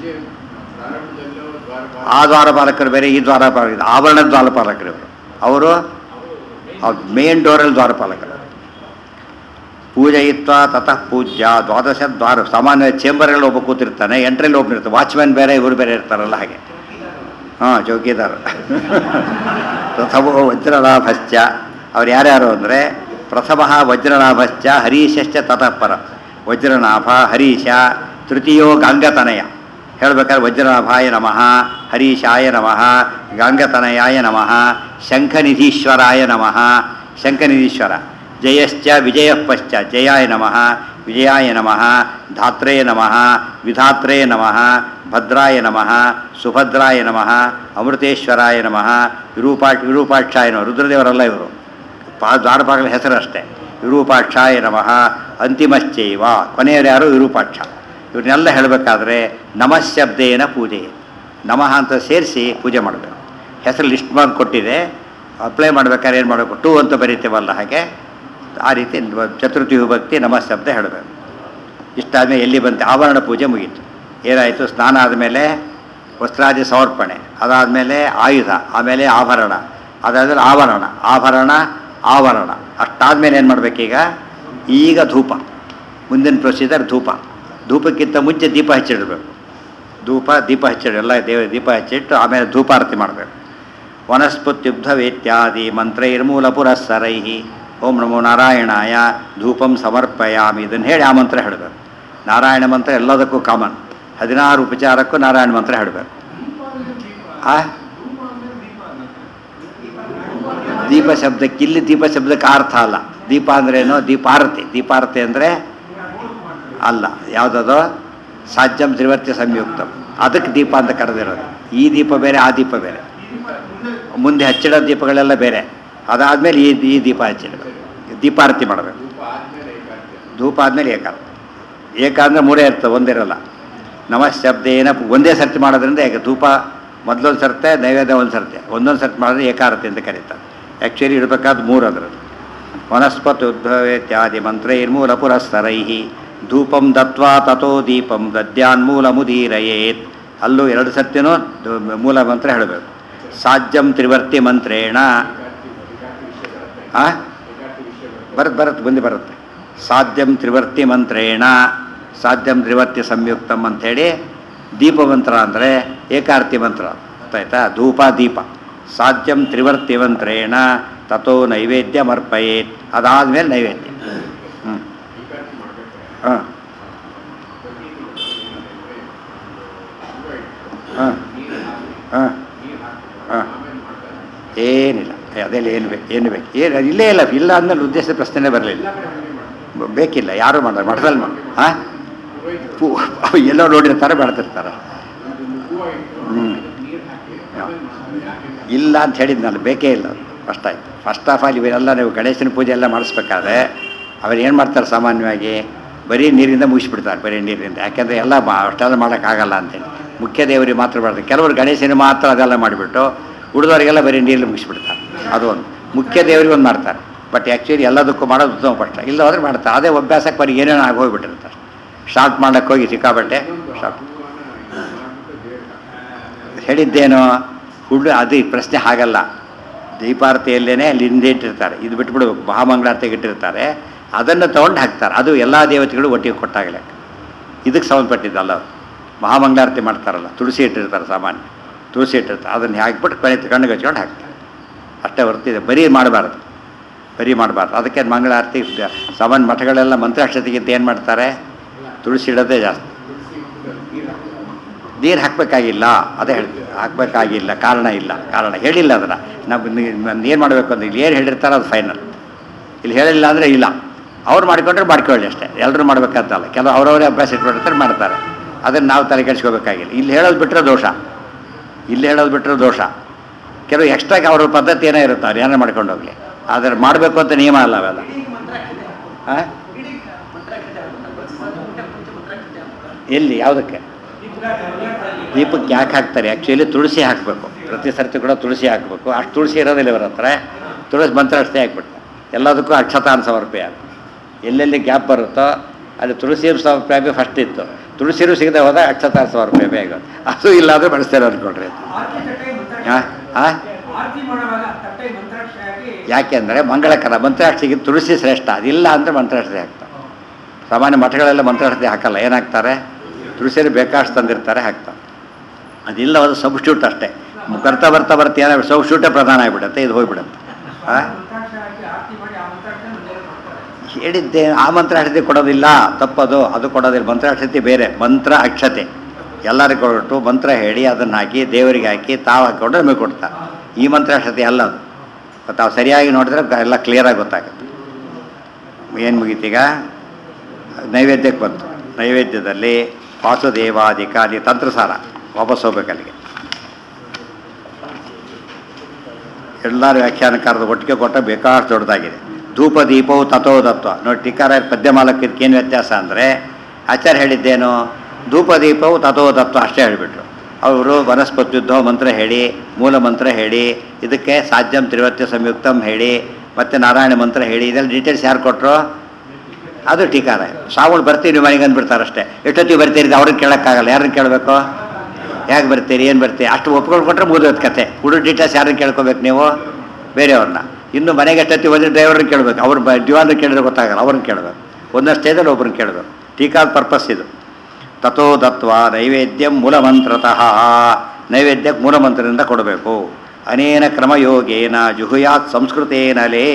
ಆ ದ್ವಾರಪಾಲಕರು ಬೇರೆ ಈ ದ್ವಾರಪಾಲಕ ಆವರಣ ದ್ವಾರಪಾಲಕರು ಇವರು ಅವರು ಮೇನ್ ಡೋರಲ್ಲಿ ದ್ವಾರಪಾಲಕರು ಪೂಜಯಿತ್ವ ತತಃ ಪೂಜ್ಯ ದ್ವಾದಶ ದ್ವಾರ ಸಾಮಾನ್ಯ ಚೇಂಬರ್ಗಳಲ್ಲಿ ಒಬ್ಬ ಕೂತಿರ್ತಾನೆ ಎಂಟ್ರಲ್ಲಿ ಒಬ್ಬ ಇರ್ತಾರೆ ವಾಚ್ಮ್ಯಾನ್ ಬೇರೆ ಇವರು ಬೇರೆ ಇರ್ತಾರಲ್ಲ ಹಾಗೆ ಹಾಂ ಚೌಕಿದಾರ ಪ್ರಥಮೋ ವಜ್ರಲಾಭಶ್ಚ ಅವ್ರು ಯಾರ್ಯಾರು ಅಂದರೆ ಪ್ರಥಮ ವಜ್ರಲಾಭಶ್ಚ ಹರೀಶಶ್ಚ ತತಃ ಪರ ವಜ್ರನಾಭ ಹರೀಶ ತೃತೀಯೋ ಗಾಂಗತನಯ ಹೇಳ್ಬೇಕಾದ್ರೆ ವಜ್ರನಾಭಾಯ ನಮಃ ಹರೀಶಾಯ ನಮಃ ಗಾಂಗತನಯಾಯ ನಮಃ ಶಂಖನಿಧೀಶ್ವರಾಯ ನಮಃ ಶಂಖನಿಧೀಶ್ವರ ಜಯಶ್ಚ ವಿಜಯ ಪಶ್ಚ ಜಯಾಯ ನಮಃ ವಿಜಯಾಯ ನಮಃ ಧಾತ್ರೇ ನಮಃ ವಿಧಾತ್ರೇ ನಮಃ ಭದ್ರಾಯ ನಮಃ ಸುಭದ್ರಾಯ ನಮಃ ಅಮೃತೇಶ್ವರಾಯ ನಮಃ ವಿರೂಪಾಕ್ಷ ವಿರೂಪಾಕ್ಷಾಯ ನಮಃ ರುದ್ರದೇವರಲ್ಲ ಇವರು ಪಾ ದ್ವಾರಪಾಲಕರ ಹೆಸರು ಅಷ್ಟೇ ವಿರೂಪಾಕ್ಷಾಯ ನಮಃ ಅಂತಿಮಶ್ಚೈವ ಕೊನೆಯವರು ಯಾರು ವಿರೂಪಾಕ್ಷ ಇವ್ರನ್ನೆಲ್ಲ ಹೇಳಬೇಕಾದ್ರೆ ನಮಃಶಬ್ದೇನ ಪೂಜೆ ನಮಃ ಅಂತ ಸೇರಿಸಿ ಪೂಜೆ ಮಾಡಬೇಕು ಹೆಸರು ಲಿಸ್ಟ್ ಮಾಡಿ ಕೊಟ್ಟಿದೆ ಅಪ್ಲೈ ಮಾಡ್ಬೇಕಾದ್ರೆ ಏನು ಮಾಡಬೇಕು ಟೂ ಅಂತ ಬರೀತೇವಲ್ಲ ಹಾಗೆ ಆ ರೀತಿ ಚತುರ್ಥಿ ವಿಭಕ್ತಿ ನಮಃ ಶಬ್ದ ಹೇಳಬೇಕು ಇಷ್ಟಾದಮೇಲೆ ಎಲ್ಲಿ ಬಂತು ಆವರಣ ಪೂಜೆ ಮುಗೀತು ಏನಾಯಿತು ಸ್ನಾನ ಆದಮೇಲೆ ವಸ್ತ್ರಾದಿ ಸಮರ್ಪಣೆ ಅದಾದಮೇಲೆ ಆಯುಧ ಆಮೇಲೆ ಆಭರಣ ಅದಾದ್ಮೇಲೆ ಆವರಣ ಆಭರಣ ಆವರಣ ಅಷ್ಟಾದ್ಮೇಲೆ ಏನು ಮಾಡಬೇಕೀಗ ಈಗ ಧೂಪ ಮುಂದಿನ ಪ್ರೊಸೀಜರ್ ಧೂಪ ಧೂಪಕ್ಕಿಂತ ಮುಂಚೆ ದೀಪ ಹಚ್ಚಿಡಬೇಕು ಧೂಪ ದೀಪ ಹಚ್ಚಿಡ ಎಲ್ಲ ದೇವ ದೀಪ ಹಚ್ಚಿಟ್ಟು ಆಮೇಲೆ ಧೂಪಾರತಿ ಮಾಡಬೇಕು ವನಸ್ಪತ್ಯುಬ್ಧವೇತ್ಯಾದಿ ಮಂತ್ರೈರ್ಮೂಲ ಪುರಸ್ಸರೈ ಓಂ ನಮೋ ನಾರಾಯಣಾಯ ಧೂಪಂ ಸಮರ್ಪಯಾಮಿ ಇದನ್ನು ಹೇಳಿ ಆ ಮಂತ್ರ ಹೇಳಬೇಕು ನಾರಾಯಣ ಮಂತ್ರ ಎಲ್ಲದಕ್ಕೂ ಕಾಮನ್ ಹದಿನಾರು ಉಪಚಾರಕ್ಕೂ ನಾರಾಯಣ ಮಂತ್ರ ಹೇಳಬೇಕು ಆ ದೀಪ ಶಬ್ದಕ್ಕೆ ಇಲ್ಲಿ ದೀಪ ಶಬ್ದಕ್ಕೆ ಅರ್ಥ ಅಲ್ಲ ದೀಪ ಅಂದ್ರೇನು ದೀಪಾರತಿ ದೀಪಾರತಿ ಅಂದರೆ ಅಲ್ಲ ಯಾವುದದು ಸಾಜ್ಯಂ ತ್ರಿವರ್ತಿ ಸಂಯುಕ್ತಂ ಅದಕ್ಕೆ ದೀಪ ಅಂತ ಕರೆದಿರೋದು ಈ ದೀಪ ಬೇರೆ ಆ ದೀಪ ಬೇರೆ ಮುಂದೆ ಹಚ್ಚಿಡೋ ದೀಪಗಳೆಲ್ಲ ಬೇರೆ ಅದಾದಮೇಲೆ ಈ ಈ ದೀಪ ಹಚ್ಚಿಡಬೇಕು ದೀಪಾರತಿ ಮಾಡಬೇಕು ಧೂಪ ಆದಮೇಲೆ ಏಕಾರತಿ ಏಕ ಅಂದರೆ ಮೂರೇ ಇರ್ತವೆ ಒಂದಿರಲ್ಲ ನಮಶಬ್ದೇನ ಒಂದೇ ಸರ್ತಿ ಮಾಡೋದ್ರಿಂದ ಏಕ ಧೂಪ ಮೊದಲೊಂದು ಸರ್ತೆ ನೈವೇದ್ಯ ಒಂದು ಸರ್ತೆ ಒಂದೊಂದು ಸರ್ತಿ ಮಾಡಿದ್ರೆ ಏಕಾರತಿ ಅಂತ ಕರೀತಾರೆ ಆ್ಯಕ್ಚುಲಿ ಇಡಬೇಕಾದ ಮೂರು ಅದರಲ್ಲಿ ವನಸ್ಪತಿ ಉದ್ಭವೇತ್ಯಾದಿ ಮಂತ್ರೈರ್ಮೂಲ ಪುರಸ್ಸರೈ ಧೂಪಂ ದತ್ವಾ ತಥೋ ದೀಪಂ ದದ್ಯಾನ್ಮೂಲ ಮುದೀರಯೇತ್ ಅಲ್ಲೂ ಎರಡು ಸತ್ಯನೂ ದು- ಮೂಲ ಮಂತ್ರ ಹೇಳಬೇಕು ಸಾಜ್ಯಂ ತ್ರಿವರ್ತಿ ಮಂತ್ರೇಣ ಆ ಬರುತ್ತೆ ಬರುತ್ತೆ ಮುಂದೆ ಬರುತ್ತೆ ಸಾಧ್ಯಂ ತ್ರಿವರ್ತಿ ಮಂತ್ರೇಣ ಸಾಧ್ಯಂ ತ್ರಿವರ್ತಿ ಸಂಯುಕ್ತಂ ಅಂಥೇಳಿ ದೀಪ ಮಂತ್ರ ಅಂದರೆ ಏಕಾರ್ತಿ ಮಂತ್ರ ಗೊತ್ತಾಯ್ತಾ ಧೂಪ ದೀಪ ಸಾಧ್ಯಂ ತ್ರಿವರ್ತಿ ಮಂತ್ರೇಣ ತಥೋ ನೈವೇದ್ಯ ಮರ್ಪಯೇತ್ ಅದಾದಮೇಲೆ ನೈವೇದ್ಯ ಹ್ಞೂ ಹಾಂ ಹಾಂ ಹಾಂ ಹಾಂ ಏನಿಲ್ಲ ಏ, ಅದೆಲ್ಲ ಏನು ಬೇಕು ಏನು ಬೇಕು ಏನು ಇಲ್ಲೇ ಇಲ್ಲ ಇಲ್ಲ ಅಂದ್ಮೇಲೆ ಉದ್ದೇಶದ ಪ್ರಶ್ನೆ ಬರಲಿಲ್ಲ ಬ- ಬೇಕಿಲ್ಲ ಯಾರು ಮಾಡೋದು ಮಠದಲ್ಲಿ ಮಾಡಿ ಹಾಂ ಎಲ್ಲೋ ನೋಡಿರ್ತಾರೆ ಬೆಳೆದಿರ್ತಾರೆ ಹ್ಞೂ ಇಲ್ಲ ಅಂತ ಹೇಳಿದ್ನಲ್ಲ ಬೇಕೇ ಇಲ್ಲ ಫಸ್ಟ್ ಆಯ್ತು ಫಸ್ಟ್ ಆಫ್ ಆಲ್ ಇವೆಲ್ಲ ನೀವು ಗಣೇಶನ ಪೂಜೆ ಎಲ್ಲ ಮಾಡಿಸ್ಬೇಕಾದ್ರೆ ಅವ್ರು ಏನು ಮಾಡ್ತಾರೆ ಸಾಮಾನ್ಯವಾಗಿ ಬರೀ ನೀರಿಂದ ಮುಗಿಸ್ಬಿಡ್ತಾರೆ ಬರೀ ನೀರಿಂದ ಯಾಕೆಂದರೆ ಎಲ್ಲ ಮಾ ಅಷ್ಟೆಲ್ಲ ಮಾಡೋಕ್ಕಾಗಲ್ಲ ಅಂತೇಳಿ ಮುಖ್ಯ ದೇವರಿಗೆ ಮಾತ್ರ ಮಾಡ್ತಾರೆ ಕೆಲವರು ಗಣೇಶನ ಮಾತ್ರ ಅದೆಲ್ಲ ಮಾಡಿಬಿಟ್ಟು ಉಳಿದವರಿಗೆಲ್ಲ ಬರೀ ನೀರಲ್ಲಿ ಮುಗಿಸ್ಬಿಡ್ತಾರೆ ಅದು ಒಂದು ಮುಖ್ಯ ದೇವರಿಗೆ ಒಂದು ಮಾಡ್ತಾರೆ ಬಟ್ ಆ್ಯಕ್ಚುಲಿ ಎಲ್ಲದಕ್ಕೂ ಮಾಡೋದು ಉತ್ತಮ ಪಕ್ಷ ಇಲ್ಲ ಹೋದ್ರೆ ಮಾಡ್ತಾರೆ ಅದೇ ಅಭ್ಯಾಸಕ್ಕೆ ಬರೀ ಏನೇನೋ ಆಗಿ ಹೋಗ್ಬಿಟ್ಟಿರ್ತಾರೆ ಶಾರ್ಟ್ ಮಾಡಕ್ಕೆ ಹೋಗಿ ಸಿಕ್ಕಾಬಟ್ಟೆ ಶಾರ್ಟ್ ಹೇಳಿದ್ದೇನೋ ಹುಡು ಅದು ಈ ಪ್ರಶ್ನೆ ಹಾಗಲ್ಲ ದೀಪಾರತಿಯಲ್ಲೇನೆ ಅಲ್ಲಿ ಹಿಂದೆ ಇಟ್ಟಿರ್ತಾರೆ ಇದು ಬಿಟ್ಬಿಡ್ಬೇಕು ಮಹಾಮಂಗಳಾರತಿಗೆ ಇಟ್ಟಿರ್ತಾರೆ ಅದನ್ನು ತೊಗೊಂಡು ಹಾಕ್ತಾರೆ ಅದು ಎಲ್ಲ ದೇವತೆಗಳು ಒಟ್ಟಿಗೆ ಕೊಟ್ಟಾಗಲೇ ಇದಕ್ಕೆ ಸಂಬಂಧಪಟ್ಟಿದ್ದಲ್ಲ ಅದು ಮಹಾಮಂಗಳಾರತಿ ಮಾಡ್ತಾರಲ್ಲ ತುಳಸಿ ಇಟ್ಟಿರ್ತಾರೆ ಸಾಮಾನ್ಯ ತುಳಸಿ ಇಟ್ಟಿರ್ತಾರೆ ಅದನ್ನು ಹಾಕ್ಬಿಟ್ಟು ಕೊನೆ ಕಣ್ಣಿಗೆ ಹಚ್ಕೊಂಡು ಹಾಕ್ತಾರೆ ಅಷ್ಟೇ ಹೊರ್ತಿದೆ ಬರೀ ಮಾಡಬಾರ್ದು ಬರೀ ಮಾಡಬಾರ್ದು ಅದಕ್ಕೆ ಮಂಗಳಾರತಿ ಸಾಮಾನ್ಯ ಮಠಗಳೆಲ್ಲ ಮಂತ್ರಾಕ್ಷತೆಗಿಂತ ಏನು ಮಾಡ್ತಾರೆ ತುಳಸಿ ಇಡೋದೇ ಜಾಸ್ತಿ ನೀರು ಹಾಕಬೇಕಾಗಿಲ್ಲ ಅದೇ ಹೇಳ್ತೀವಿ ಹಾಕಬೇಕಾಗಿಲ್ಲ ಕಾರಣ ಇಲ್ಲ ಕಾರಣ ಹೇಳಿಲ್ಲ ಅದನ್ನು ನಾವು ಏನು ಮಾಡಬೇಕು ಅಂದ್ರೆ ಇಲ್ಲಿ ಏನು ಹೇಳಿರ್ತಾರೋ ಅದು ಫೈನಲ್ ಇಲ್ಲಿ ಹೇಳಿಲ್ಲ ಅಂದರೆ ಇಲ್ಲ ಅವ್ರು ಮಾಡಿಕೊಂಡ್ರೆ ಮಾಡ್ಕೊಳ್ಳಿ ಅಷ್ಟೇ ಎಲ್ಲರೂ ಮಾಡ್ಬೇಕಂತಲ್ಲ ಕೆಲವು ಅವರವರೇ ಅಭ್ಯಾಸ ಇಟ್ಕೊಂಡಿರ್ತಾರೆ ಮಾಡ್ತಾರೆ ಅದನ್ನು ನಾವು ತಲೆ ಕೆಡಿಸ್ಕೋಬೇಕಾಗಿಲ್ಲ ಇಲ್ಲಿ ಹೇಳೋದು ಬಿಟ್ಟರೆ ದೋಷ ಇಲ್ಲಿ ಹೇಳೋದು ಬಿಟ್ಟರೆ ದೋಷ ಕೆಲವು ಎಕ್ಸ್ಟ್ರಾಗಿ ಅವ್ರ ಪದ್ಧತಿ ಏನೋ ಇರುತ್ತೆ ಅವ್ರು ಏನಾರು ಮಾಡ್ಕೊಂಡು ಹೋಗಲಿ ಆದರೆ ಮಾಡಬೇಕು ಅಂತ ನಿಯಮ ಅಲ್ಲ ಅವೆಲ್ಲ ಹಾಂ ಎಲ್ಲಿ ಯಾವುದಕ್ಕೆ ದೀಪಕ್ಕೆ ಯಾಕೆ ಹಾಕ್ತಾರೆ ಆ್ಯಕ್ಚುಲಿ ತುಳಸಿ ಹಾಕಬೇಕು ಪ್ರತಿ ಸರ್ತಿ ಕೂಡ ತುಳಸಿ ಹಾಕಬೇಕು ಅಷ್ಟು ತುಳಸಿ ಇರೋದಿಲ್ಲ ಇವರ ಹತ್ರ ತುಳಸಿ ಮಂತ್ರ ಅಷ್ಟೇ ಹಾಕ್ಬಿಡ್ತಾರೆ ಎಲ್ಲದಕ್ಕೂ ಅಕ್ಷತಾನ ಸಮರ್ಪಯ ಎಲ್ಲೆಲ್ಲಿ ಗ್ಯಾಪ್ ಬರುತ್ತೋ ಅಲ್ಲಿ ತುಳಸಿ ಸಮರ್ಪಯ ಫಸ್ಟ್ ಇತ್ತು ತುಳಸಿನೂ ಸಿಗದೆ ಹೋದಾಗ ಅಕ್ಷತಾನ ಸಮರ್ಪಯ ಆಗೋದು ಅದು ಇಲ್ಲಾಂದ್ರೆ ಬಳಸ್ತಾರೆ ಅಂದ್ಕೊಳ್ರಿ ಹಾಂ ಹಾಂ ಆರತಿ ಮಾಡುವಾಗ ತಟ್ಟೆ ಮಂತ್ರಾಕ್ಷರ ಆಗಿ ಯಾಕೆಂದರೆ ಮಂಗಳಕರ ಮಂತ್ರಾಕ್ಷರಿಗೆ ತುಳಸಿ ಶ್ರೇಷ್ಠ ಅದಿಲ್ಲ ಅಂದರೆ ಮಂತ್ರಾಕ್ಷರಿ ಹಾಕ್ತಾರೆ ಸಾಮಾನ್ಯ ಮಠಗಳೆಲ್ಲ ಮಂತ್ರಾಕ್ಷರಿ ಹಾಕಲ್ಲ ಏನು ಹಾಕ್ತಾರೆ ತುಳಸಿಯಲ್ಲಿ ಬೇಕಾಷ್ಟು ತಂದಿರ್ತಾರೆ ಹಾಕ್ತಾರೆ ಅದಿಲ್ಲ ಅದು ಸಬ್ಸ್ಟ್ಯೂಟ್ ಅಷ್ಟೇ ಬರ್ತಾ ಬರ್ತಾ ಬರ್ತಾ ಏನಾಗ ಸಬ್ಸ್ಟ್ಯೂಟೇ ಪ್ರಧಾನ ಆಗಿಬಿಡುತ್ತೆ ಇದು ಹೋಗ್ಬಿಡುತ್ತೆ ಹಾಂ ಮಂತ್ರಾಕ್ಷರ ಹಾಕಿ ಆರತಿ ಮಾಡಿ ಆ ಮಂತ್ರಾಕ್ಷರ ದೇವರು ಮಾಡ್ತಾರೆ ಹೇಳಿದ್ದೆ ಆ ಮಂತ್ರಾಕ್ಷತೆ ಕೊಡೋದಿಲ್ಲ ತಪ್ಪದು ಅದು ಕೊಡೋದಿಲ್ಲ ಮಂತ್ರಾಕ್ಷತೆ ಬೇರೆ ಮಂತ್ರ ಅಕ್ಷತೆ ಎಲ್ಲರಿಗೂ ಕೊಟ್ಟು ಮಂತ್ರ ಹೇಳಿ ಅದನ್ನು ಹಾಕಿ ದೇವರಿಗೆ ಹಾಕಿ ತಾವು ಹಾಕಿಕೊಂಡು ನಮಗೆ ಕೊಡ್ತಾರೆ ಈ ಮಂತ್ರಾಕ್ಷತೆ ಅಲ್ಲ ಅದು ಮತ್ತು ತಾವು ಸರಿಯಾಗಿ ನೋಡಿದ್ರೆ ಎಲ್ಲ ಕ್ಲಿಯರಾಗಿ ಗೊತ್ತಾಗುತ್ತೆ ಏನು ಮುಗೀತೀಗ ನೈವೇದ್ಯಕ್ಕೆ ಬಂತು ನೈವೇದ್ಯದಲ್ಲಿ ವಾಸುದೇವಾದಿಕ ಅಲ್ಲಿ ತಂತ್ರಸಾರ ವಾಪಸ್ ಹೋಗ್ಬೇಕು ಅಲ್ಲಿಗೆ ಎಲ್ಲರೂ ವ್ಯಾಖ್ಯಾನಕಾರದ ಒಟ್ಟಿಗೆ ಕೊಟ್ಟ ಬೇಕಾಷ್ಟು ದೊಡ್ಡದಾಗಿದೆ ಧೂಪ ದೀಪವು ತಥೋ ತತ್ವ ನೋಡಿ ಟೀಕಾರ ಪದ್ಯಮಾಲಕ್ಕದಕ್ಕೆ ಏನು ವ್ಯತ್ಯಾಸ ಅಂದರೆ ಆಚಾರ್ಯ ಹೇಳಿದ್ದೇನು ಧೂಪ ದೀಪವು ತಥೋ ತತ್ವ ಅಷ್ಟೇ ಹೇಳಿಬಿಟ್ರು ಅವರು ವನಸ್ಪತ್ಯುದ್ಧವ ಮಂತ್ರ ಹೇಳಿ ಮೂಲ ಮಂತ್ರ ಹೇಳಿ ಇದಕ್ಕೆ ಸಾಧ್ಯಂ ತ್ರಿವತ್ಯ ಸಂಯುಕ್ತಂ ಹೇಳಿ ಮತ್ತು ನಾರಾಯಣ ಮಂತ್ರ ಹೇಳಿ ಇದೆಲ್ಲ ಡೀಟೇಲ್ಸ್ ಯಾರು ಕೊಟ್ಟರು ಅದು ಟೀಕಾರ ಸಾವುಗಳು ಬರ್ತೀರಿ ಮನೆಗೆ ಅಂದ್ಬಿಡ್ತಾರೆ ಅಷ್ಟೇ ಎಷ್ಟೊತ್ತಿಗೆ ಬರ್ತೀರಿ ಅವ್ರನ್ನ ಕೇಳೋಕ್ಕಾಗಲ್ಲ ಯಾರನ್ನ ಕೇಳಬೇಕು ಹೇಗೆ ಬರ್ತೀರಿ ಏನು ಬರ್ತೀರಿ ಅಷ್ಟು ಒಪ್ಕೊಂಡು ಕೊಟ್ಟರೆ ಮುಗಿದೋದು ಕತೆ ಹುಡುಗ ಡೀಟೇಲ್ಸ್ ಯಾರನ್ನ ಕೇಳ್ಕೊಬೇಕು ನೀವು ಬೇರೆಯವ್ರನ್ನ ಇನ್ನು ಮನೆಗೆ ಎಷ್ಟೊತ್ತಿ ಹೋದ್ರೆ ಡ್ರೈವರ್ನ ಕೇಳಬೇಕು ಅವ್ರು ಬ ಡ್ಯೂವರ್ನ ಕೇಳಿದ್ರೆ ಗೊತ್ತಾಗಲ್ಲ ಅವ್ರನ್ನ ಕೇಳಬೇಕು ಒಂದಷ್ಟು ಸ್ಟೇಜಲ್ಲಿ ಒಬ್ರನ್ನ ಕೇಳಬೇಕು ಟೀಕಾದ ಪರ್ಪಸ್ ಇದು ತಥೋ ದತ್ವ ನೈವೇದ್ಯಂ ಮೂಲಮಂತ್ರತಃ ನೈವೇದ್ಯಕ್ಕೆ ಮೂಲಮಂತ್ರದಿಂದ ಕೊಡಬೇಕು ಅನೇನ ಕ್ರಮಯೋಗೇನ ಜುಹುಯಾತ್ ಸಂಸ್ಕೃತೇನಲೇ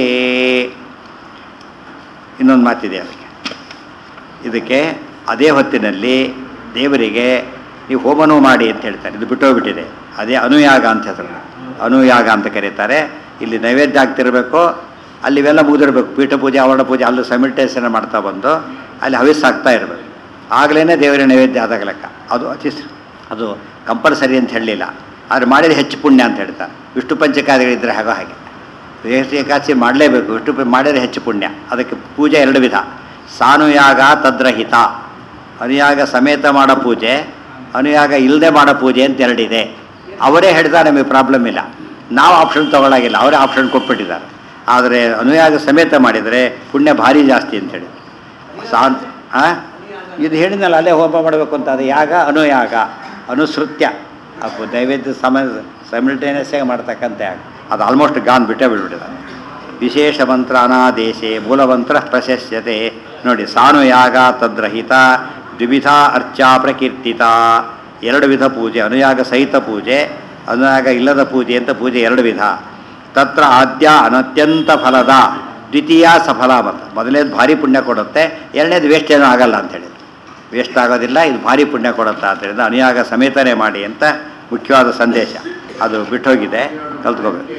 ಇನ್ನೊಂದು ಮಾತಿದೆ ಅದಕ್ಕೆ ಇದಕ್ಕೆ ಅದೇ ಹೊತ್ತಿನಲ್ಲಿ ದೇವರಿಗೆ ನೀವು ಹೋಮನೂ ಮಾಡಿ ಅಂತ ಹೇಳ್ತಾರೆ ಇದು ಬಿಟ್ಟೋಗ್ಬಿಟ್ಟಿದೆ ಅದೇ ಅನುಯಾಗ ಅಂತ ಹೆಸರು ಅನುಯಾಗ ಅಂತ ಕರೀತಾರೆ ಇಲ್ಲಿ ನೈವೇದ್ಯ ಆಗ್ತಿರಬೇಕು ಅಲ್ಲಿ ಇವೆಲ್ಲ ಮುಗಿದಿರ್ಬೇಕು ಪೀಠ ಪೂಜೆ ಆವರಣ ಪೂಜೆ ಅಲ್ಲೂ ಸಮಿಟೇಷನ್ ಮಾಡ್ತಾ ಬಂದು ಅಲ್ಲಿ ಹವಿಸ್ ಆಗ್ತಾ ಇರಬೇಕು ಆಗಲೇ ದೇವರ ನೈವೇದ್ಯ ಆದಾಗ ಲೆಕ್ಕ ಅದು ಅತಿ ಶ್ರ- ಅದು ಕಂಪಲ್ಸರಿ ಅಂತ ಹೇಳಲಿಲ್ಲ ಆದರೆ ಮಾಡಿದರೆ ಹೆಚ್ಚು ಪುಣ್ಯ ಅಂತ ಹೇಳ್ತಾರೆ ವಿಷ್ಣು ಪಂಚಕಾದಿಗಳಿದ್ದರೆ ಹಾಗೋ ಹಾಗೆ ವೇಸ್ಟ್ ಏಕಾದಶಿ ಮಾಡಲೇಬೇಕು ವಿಷ್ಣು ಪ- ಮಾಡಿದರೆ ಹೆಚ್ಚು ಪುಣ್ಯ ಅದಕ್ಕೆ ಪೂಜೆ ಎರಡು ವಿಧ ಸಾನುಯಾಗ ತದ್ರಹಿತ ಅನುಯಾಗ ಸಮೇತ ಮಾಡೋ ಪೂಜೆ ಅನುಯಾಗ ಇಲ್ಲದೆ ಮಾಡೋ ಪೂಜೆ ಅಂತ ಎರಡಿದೆ ಅವರೇ ಹೇಳಿದ ನಮಗೆ ಪ್ರಾಬ್ಲಮ್ ಇಲ್ಲ ನಾವು ಆಪ್ಷನ್ ತಗೊಳ್ಳಾಗಿಲ್ಲ ಅವರೇ ಆಪ್ಷನ್ ಕೊಟ್ಬಿಟ್ಟಿದ್ದಾರೆ ಆದರೆ ಅನುಯಾಗ ಸಮೇತ ಮಾಡಿದರೆ ಪುಣ್ಯ ಭಾರಿ ಜಾಸ್ತಿ ಅಂತೇಳಿ ಸಾನ್ ಆ? ಇದು ಹೇಳಿದ್ನಲ್ಲ ಅಲ್ಲೇ ಹೋಮ ಮಾಡಬೇಕು ಅಂತ ಅದು ಯಾಗ ಅನುಯಾಗ ಅನುಸೃತ್ಯ ಅಪ್ಪು ನೈವೇದ್ಯ ಸಮ ಸೈಮಿಲ್ಟೇನಿಯಸ್ ಆಗಿ ಮಾಡ್ತಕ್ಕಂಥ ಯಾಗ ಅದು ಆಲ್ಮೋಸ್ಟ್ ಗಾನ್ ಬಿಟ್ಟೇ ಬಿಟ್ಬಿಟ್ಟಿದ್ದಾರೆ ವಿಶೇಷ ಮಂತ್ರ ಅನಾದೇಶೆ ಮೂಲಮಂತ್ರ ಪ್ರಶಸ್ಯತೆ ನೋಡಿ ಸಾನುಯಾಗ ತದ್ರಹಿತ ದ್ವಿವಿಧ ಅರ್ಚಾ ಪ್ರಕೀರ್ತಿತ ಎರಡು ವಿಧ ಪೂಜೆ ಅನುಯಾಗ ಸಹಿತ ಪೂಜೆ ಅನುಯಾಗ ಇಲ್ಲದ ಪೂಜೆ ಅಂತ ಪೂಜೆ ಎರಡು ವಿಧ ತತ್ರ ಆದ್ಯ ಅನತ್ಯಂತ ಫಲದ ದ್ವಿತೀಯ ಸಫಲ ಮತ ಮೊದಲನೇದು ಭಾರಿ ಪುಣ್ಯ ಕೊಡುತ್ತೆ ಎರಡನೇದು ವೇಸ್ಟ್ ಏನೂ ಆಗಲ್ಲ ಅಂತೇಳಿ ವೇಸ್ಟ್ ಆಗೋದಿಲ್ಲ ಇದು ಭಾರಿ ಪುಣ್ಯ ಕೊಡುತ್ತೆ ಆದ್ದರಿಂದ ಅನುಯಾಗ ಸಮೇತನೇ ಮಾಡಿ ಅಂತ ಮುಖ್ಯವಾದ ಸಂದೇಶ ಅದು ಬಿಟ್ಟೋಗಿದೆ ಕಲ್ತ್ಕೋಬೇಕು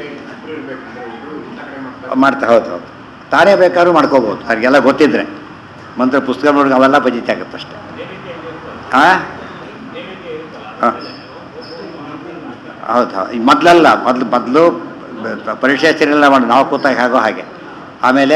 ಮಾಡ್ತಾ ಹೌದು ಹೌದು ತಾನೇ ಬೇಕಾದ್ರೂ ಮಾಡ್ಕೋಬೋದು ಅವ್ರಿಗೆಲ್ಲ ಗೊತ್ತಿದ್ರೆ ಮಂತ್ರ ಪುಸ್ತಕ ನೋಡಿ ಅವೆಲ್ಲ ಬಜಿತಿ ಆಗುತ್ತೆ ಅಷ್ಟೇ ಹಾಂ ಹಾಂ ಹೌದು ಹೌದು ಈಗ ಮೊದಲಲ್ಲ ಮೊದಲು ಮೊದಲು ಪರಿಶೇಚನೆಲ್ಲ ಮಾಡಿ ನಾವು ಕೂತಾಗ ಆಗೋ ಹಾಗೆ ಆಮೇಲೆ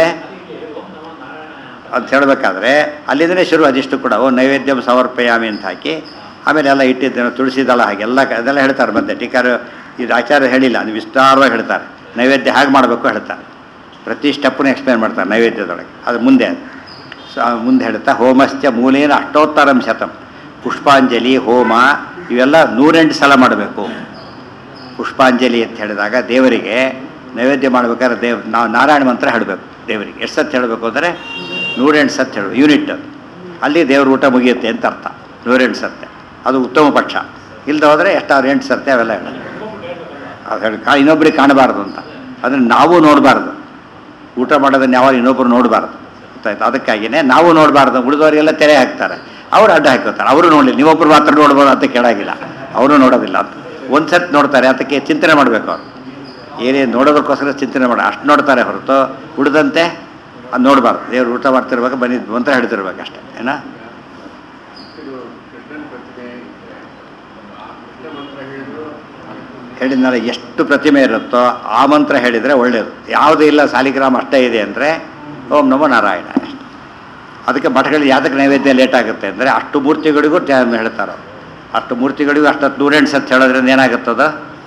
ಅಂತ ಹೇಳಬೇಕಾದ್ರೆ ಅಲ್ಲಿಂದನೇ ಶುರು ಅದಿಷ್ಟು ಕೂಡ ಓ ನೈವೇದ್ಯಂ ಸಮರ್ಪಯಾಮಿ ಅಂತ ಹಾಕಿ ಆಮೇಲೆ ಎಲ್ಲ ಇಟ್ಟಿದ್ದೇನೆ ತುಳಸಿ ದಳ ಹಾಗೆ ಎಲ್ಲ ಕ- ಅದೆಲ್ಲ ಹೇಳ್ತಾರೆ ಮತ್ತೆ ಟೀಕಾರ ಇದು ಆಚಾರ್ಯ ಹೇಳಿಲ್ಲ ಅದು ವಿಸ್ತಾರವಾಗಿ ಹೇಳ್ತಾರೆ ನೈವೇದ್ಯ ಹೇಗೆ ಮಾಡಬೇಕು ಹೇಳ್ತಾರೆ ಪ್ರತಿ ಸ್ಟೆಪ್ಪನ್ನು ಎಕ್ಸ್ಪ್ಲೇನ್ ಮಾಡ್ತಾರೆ ನೈವೇದ್ಯದೊಳಗೆ ಅದು ಮುಂದೆ ಸೊ ಆ ಮುಂದೆ ಹೇಳ್ತಾ ಹೋಮಶ್ಚ ಮೂಲೇನ ಅಷ್ಟೋತ್ತರಂ ಶತಂ ಪುಷ್ಪಾಂಜಲಿ ಹೋಮ ಇವೆಲ್ಲ ನೂರೆಂಟು ಸಲ ಮಾಡಬೇಕು ಪುಷ್ಪಾಂಜಲಿ ಅಂತ ಹೇಳಿದಾಗ ದೇವರಿಗೆ ನೈವೇದ್ಯ ಮಾಡ್ಬೇಕಾದ್ರೆ ದೇವ್ ನಾವು ನಾರಾಯಣ ಮಂತ್ರ ಹೇಳಬೇಕು ದೇವರಿಗೆ ಎಷ್ಟು ಸತ್ತು ಹೇಳಬೇಕು ಅಂದರೆ ನೂರೆಂಟು ಸತ್ತು ಹೇಳು ಯೂನಿಟ್ ಅದು ಅಲ್ಲಿ ದೇವ್ರ ಊಟ ಮುಗಿಯುತ್ತೆ ಅಂತ ಅರ್ಥ ನೂರೆಂಟು ಸತ್ತೆ ಅದು ಉತ್ತಮ ಪಕ್ಷ ಇಲ್ಲದೆ ಹೋದರೆ ಎಷ್ಟಾದ್ರು ಎಂಟು ಸತ್ತೆ ಅವೆಲ್ಲ ಹೇಳೋದು ಅದು ಹೇಳಿ ಕಾ ಇನ್ನೊಬ್ರಿಗೆ ಕಾಣಬಾರ್ದು ಅಂತ ಅಂದರೆ ನಾವು ನೋಡಬಾರ್ದು ಊಟ ಮಾಡೋದನ್ನ ಯಾವಾಗ ಇನ್ನೊಬ್ಬರು ನೋಡಬಾರ್ದು ಗೊತ್ತಾಯ್ತು ಅದಕ್ಕಾಗಿಯೇ ನಾವು ನೋಡಬಾರ್ದು ಉಳಿದವರಿಗೆಲ್ಲ ತೆರೆ ಹಾಕ್ತಾರೆ ಅವ್ರು ಅಡ್ಡ ಹಾಕೋತಾರೆ ಅವರು ನೋಡಲಿ ನೀವೊಬ್ಬರು ಮಾತ್ರ ನೋಡ್ಬೋದು ಅಂತ ಕೇಳಾಗಿಲ್ಲ ಅವರು ನೋಡೋದಿಲ್ಲ ಅಂತ ಒಂದು ಸರ್ತಿ ನೋಡ್ತಾರೆ ಅದಕ್ಕೆ ಚಿಂತನೆ ಮಾಡಬೇಕು ಅವರು ಏನೇನು ನೋಡೋದಕ್ಕೋಸ್ಕರ ಚಿಂತನೆ ಮಾಡಿ ಅಷ್ಟು ನೋಡ್ತಾರೆ ಹೊರತು ಉಳಿದಂತೆ ಅದು ನೋಡಬಾರ್ದು ದೇವ್ರು ಊಟ ಮಾಡ್ತಿರ್ಬೇಕು ಬಂದಿದ್ದು ಮಂತ್ರ ಹಿಡಿದಿರ್ಬೇಕು ಅಷ್ಟೇ ಏನಾ ಇದು ಕೃಷ್ಣನ ಪ್ರತಿಮೆ ಆ ಕೃಷ್ಣ ಮಂತ್ರ ಹೇಳಿದ್ರು ಹೇಳಿದ್ನಲ್ಲ ಎಷ್ಟು ಪ್ರತಿಮೆ ಇರುತ್ತೋ ಆ ಮಂತ್ರ ಹೇಳಿದರೆ ಒಳ್ಳೆಯದು ಯಾವುದೂ ಇಲ್ಲ ಸಾಲಿಗ್ರಾಮ ಅಷ್ಟೇ ಇದೆ ಅಂದರೆ ಓಂ ನಮೋ ನಾರಾಯಣ ಅಷ್ಟೆ ಅದಕ್ಕೆ ಮಠಗಳು ಯಾತಕ್ಕೆ ನೈವೇದ್ಯ ಲೇಟ್ ಆಗುತ್ತೆ ಅಂದರೆ ಅಷ್ಟು ಮೂರ್ತಿಗಳಿಗೂ ಟೈಮ್ ಹೇಳ್ತಾರೆ ಅವ್ರು. ಅಷ್ಟು ಮೂರ್ತಿಗಳಿಗೂ ಅಷ್ಟೊತ್ತು ನೂರೆಂಟು ಸತ್ತು ಹೇಳೋದ್ರಿಂದ ಏನಾಗುತ್ತದ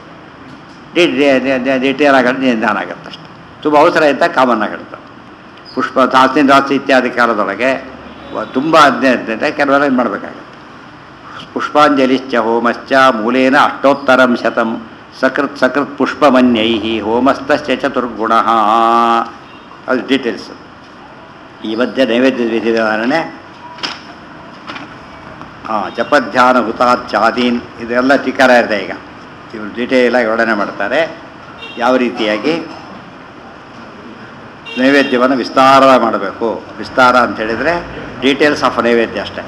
ಡಿಟೇಲ್ ಆಗೋದು ನಿಧಾನ ಆಗುತ್ತೆ ಅಷ್ಟೆ ತುಂಬ ಅವಸರ ಇದ್ದಾಗ ಕಾಮನ್ ಆಗಿರ್ತದೆ ಪುಷ್ಪ ದಾಸಿ ದಾಸಿ ಇತ್ಯಾದಿ ಕಾಲದೊಳಗೆ ವ- ತುಂಬ ಅಧ್ಯಯನ ಕೆಲವೆಲ್ಲ ಇದು ಮಾಡಬೇಕಾಗುತ್ತೆ ಪುಷ್ಪಾಂಜಲಿಶ್ಚ ಹೋಮಶ್ಚ ಮೂಲೇನ ಅಷ್ಟೋತ್ತರಂ ಶತಂ ಸಕೃತ್ ಸಕೃತ್ ಪುಷ್ಪಮನ್ಯೈ ಹೋಮಸ್ತಶ್ಚ ಚತುರ್ಗುಣ ಅದು ಡೀಟೇಲ್ಸ್ ಈ ಮಧ್ಯೆ ನೈವೇದ್ಯ ವಿಧಿಧಾರಣೆ ಹಾಂ ಜಪಧ್ಯಾನ ಹುತಾಚಾದೀನ್ ಇದೆಲ್ಲ ಟೀಕಾರ ಇದೆ ಈಗ ಇವರು ಡೀಟೇಲಾಗಿ ವರ್ಣನೆ ಮಾಡ್ತಾರೆ ಯಾವ ರೀತಿಯಾಗಿ ನೈವೇದ್ಯವನ್ನು ವಿಸ್ತಾರವಾಗಿ ಮಾಡಬೇಕು ವಿಸ್ತಾರ ಅಂತ ಹೇಳಿದರೆ ಡೀಟೇಲ್ಸ್ ಆಫ್ ನೈವೇದ್ಯ ಅಷ್ಟೇ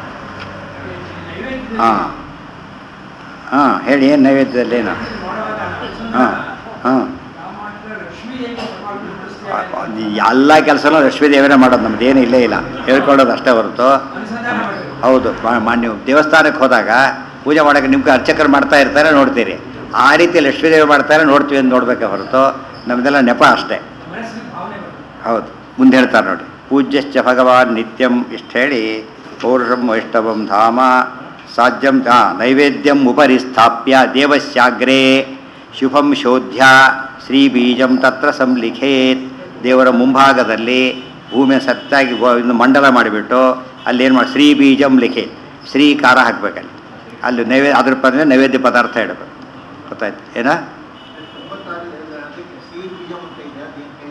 ಹಾಂ ಹಾಂ ಹೇಳಿ ಏನು ನೈವೇದ್ಯದಲ್ಲಿ ಏನು ಹಾಂ ಹಾಂ ನಾವು ಮಾಡಿದ್ರೆ ಲಕ್ಷ್ಮೀ ದೇವಿ ಸಮಾಧಿ ನಡೆಸ್ತೀವಿ. ಎಲ್ಲ ಕೆಲಸನೂ ಲಕ್ಷ್ಮೀ ದೇವರೇ ಮಾಡೋದು ನಮ್ದು ಏನೂ ಇಲ್ಲೇ ಇಲ್ಲ ಹೇಳ್ಕೊಳ್ಳೋದು ಅಷ್ಟೇ ಹೊರತು ಅನುಸಂಧಾನ ಮಾಡಬೇಕು ಹೌದು ಮಾ- ಮಾ- ನೀವು ದೇವಸ್ಥಾನಕ್ಕೆ ಹೋದಾಗ ಪೂಜೆ ಮಾಡೋಕ್ಕೆ ನಿಮ್ಗೆ ಅರ್ಚಕರು ಮಾಡ್ತಾ ಇರ್ತಾರೆ ನೋಡ್ತೀರಿ ಆ ರೀತಿ ಲಕ್ಷ್ಮೀ ದೇವಿ ಮಾಡ್ತಾರೆ ನೋಡ್ತೀವಿ ಅಂತ ನೋಡ್ಬೇಕೆ ಹೊರತು ನಮ್ಮದೆಲ್ಲ ನೆಪ ಅಷ್ಟೇ ಮನಸ್ಸಿಗೆ ಭಾವನೆ ಬರುತ್ತೆ ಹೌದು ಮುಂದೆ ಹೇಳ್ತಾರೆ ನೋಡಿ ಪೂಜ್ಯಶ್ಚ ಭಗವಾನ್ ನಿತ್ಯಂ ಇಷ್ಟು ಹೇಳಿ ಪೌರುಷಂ ವೈಷ್ಣವಂ ಧಾಮ ಸಾಧ್ಯಂ ಆ, ನೈವೇದ್ಯಂ ಉಪರಿ ಸ್ಥಾಪ್ಯ ದೇವಸ್ಯಾಗ್ರೇ ಶುಭಂ ಶೋಧ್ಯ ಶ್ರೀಬೀಜಂ ತತ್ರ ಸಂಲಿಖೇತ್ ದೇವರ ಮುಂಭಾಗದಲ್ಲಿ ಭೂಮಿ ಸತ್ತಾಗಿ ಗೋ- ಇನ್ನು ಮಂಡಲ ಮಾಡಿಬಿಟ್ಟು ಅಲ್ಲಿ ಏನು ಮಾಡಿ ಶ್ರೀ ಬೀಜಂ ಲಿಖೆ ಶ್ರೀಕಾರ ಹಾಕ್ಬೇಕಲ್ಲಿ ಅಲ್ಲಿ ನೈವೇದ್ಯ ಅದ್ರ ಪದ ನೈವೇದ್ಯ ಪದಾರ್ಥ ಇಡಬೇಕು ಗೊತ್ತಾಯ್ತು ಏನಾ ಒಂಬತ್ತಾರು ಅದಕ್ಕೆ ಶ್ರೀ ಬೀಜ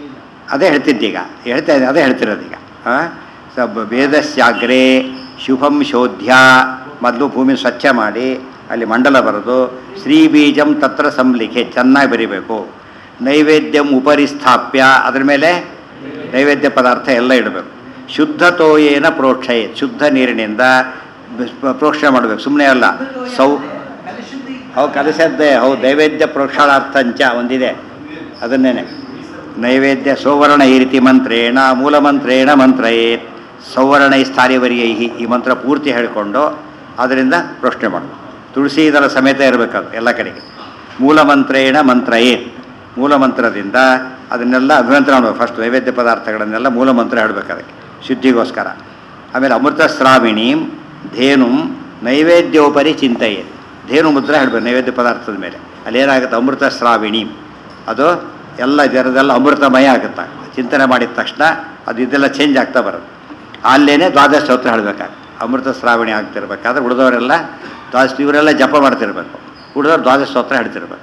ಅದೇ ಹೇಳ್ತಿದ್ದೀಗ ಹೇಳ್ತಾ ಇದ್ದೆ ಅದೇ ಹೇಳ್ತಿರೋದೀಗ ಹಾಂ ಸ ಬ- ವೇದಸ್ಯಾಗ್ರೆ ಶುಭಂ ಶೋಧ್ಯ ಮೊದಲು ಭೂಮಿ ಸ್ವಚ್ಛ ಮಾಡಿ ಅಲ್ಲಿ ಮಂಡಲ ಬರೆದು ಶ್ರೀಬೀಜಂ ತತ್ರ ಸಂಲಿಖೆ ಚೆನ್ನಾಗಿ ಬರಿಬೇಕು ನೈವೇದ್ಯಂ ಉಪರಿ ಸ್ಥಾಪ್ಯ ಅದ್ರ ಮೇಲೆ ನೈವೇದ್ಯ ಪದಾರ್ಥ ಎಲ್ಲ ಇಡಬೇಕು ಶುದ್ಧತೋಯೇನ ಪ್ರೋಕ್ಷಯ ಶುದ್ಧ ನೀರಿನಿಂದ ಬ- ಪ್ರೋಕ್ಷಣೆ ಮಾಡಬೇಕು ಸುಮ್ಮನೆ ಅಲ್ಲ ಸೌ ಕಲಶುದ್ಧಿ ಅವು ಕಲಿಸದ್ದೇ ಹೌದು ನೈವೇದ್ಯ ಪ್ರೋಕ್ಷಣಾರ್ಥಂಚ ಒಂದಿದೆ ಅದನ್ನೇನೆ ನೈವೇದ್ಯ ಸೌವರ್ಣ ಈ ರೀತಿ ಮಂತ್ರೇಣ ಮೂಲ ಮಂತ್ರೇಣ ಮಂತ್ರಯೇತ್ ಸೌವರ್ಣ ಸ್ಥಾನಿವರಿಯೈ ಈ ಮಂತ್ರ ಪೂರ್ತಿ ಹೇಳಿಕೊಂಡು ಅದರಿಂದ ಪ್ರೋಕ್ಷಣೆ ಮಾಡು ತುಳಸಿ ಇದರ ಸಮೇತ ಇರಬೇಕದು ಎಲ್ಲ ಕಡೆಗೆ ಮೂಲ ಮಂತ್ರೇಣ ಮಂತ್ರಯೇತ್ ಮೂಲ ಮಂತ್ರದಿಂದ ಅದನ್ನೆಲ್ಲ ಅಭಿಮಂತ್ರ ಮಾಡಬೇಕು ಫಸ್ಟ್ ನೈವೇದ್ಯ ಪದಾರ್ಥಗಳನ್ನೆಲ್ಲ ಮೂಲ ಮಂತ್ರ ಹೇಳಬೇಕು ಅದಕ್ಕೆ ಶುದ್ಧಿಗೋಸ್ಕರ ಆಮೇಲೆ ಅಮೃತ ಸ್ರಾವಿಣೀಂ ಧೇನುಂ ನೈವೇದ್ಯೋಪರಿ ಚಿಂತೆಯೇ ಧೇನು ಮುದ್ರೆ ಹೇಳ್ಬೇಕು ನೈವೇದ್ಯ ಪದಾರ್ಥದ ಮೇಲೆ ಅಲ್ಲಿ ಏನಾಗುತ್ತೆ ಅಮೃತ ಸ್ರಾವಿಣಿ ಅದು ಎಲ್ಲ ಜನರೆಲ್ಲ ಅಮೃತಮಯ ಆಗುತ್ತೆ ಚಿಂತನೆ ಮಾಡಿದ ತಕ್ಷಣ ಅದು ಇದೆಲ್ಲ ಚೇಂಜ್ ಆಗ್ತಾ ಬರುತ್ತೆ ಅಲ್ಲೇನೆ ದ್ವಾದಶ ಸ್ತೋತ್ರ ಹೇಳಬೇಕಾಗುತ್ತೆ ಅಮೃತ ಸ್ರಾವಿಣಿ ಆಗ್ತಿರ್ಬೇಕಾದ್ರೆ ಉಳಿದವರೆಲ್ಲ ದ್ವಾದಶ ಇವರೆಲ್ಲ ಜಪ ಮಾಡ್ತಿರ್ಬೇಕು ಉಳಿದವ್ರು ದ್ವಾದಶ ಸ್ತೋತ್ರ ಹೇಳ್ತಿರ್ಬೇಕು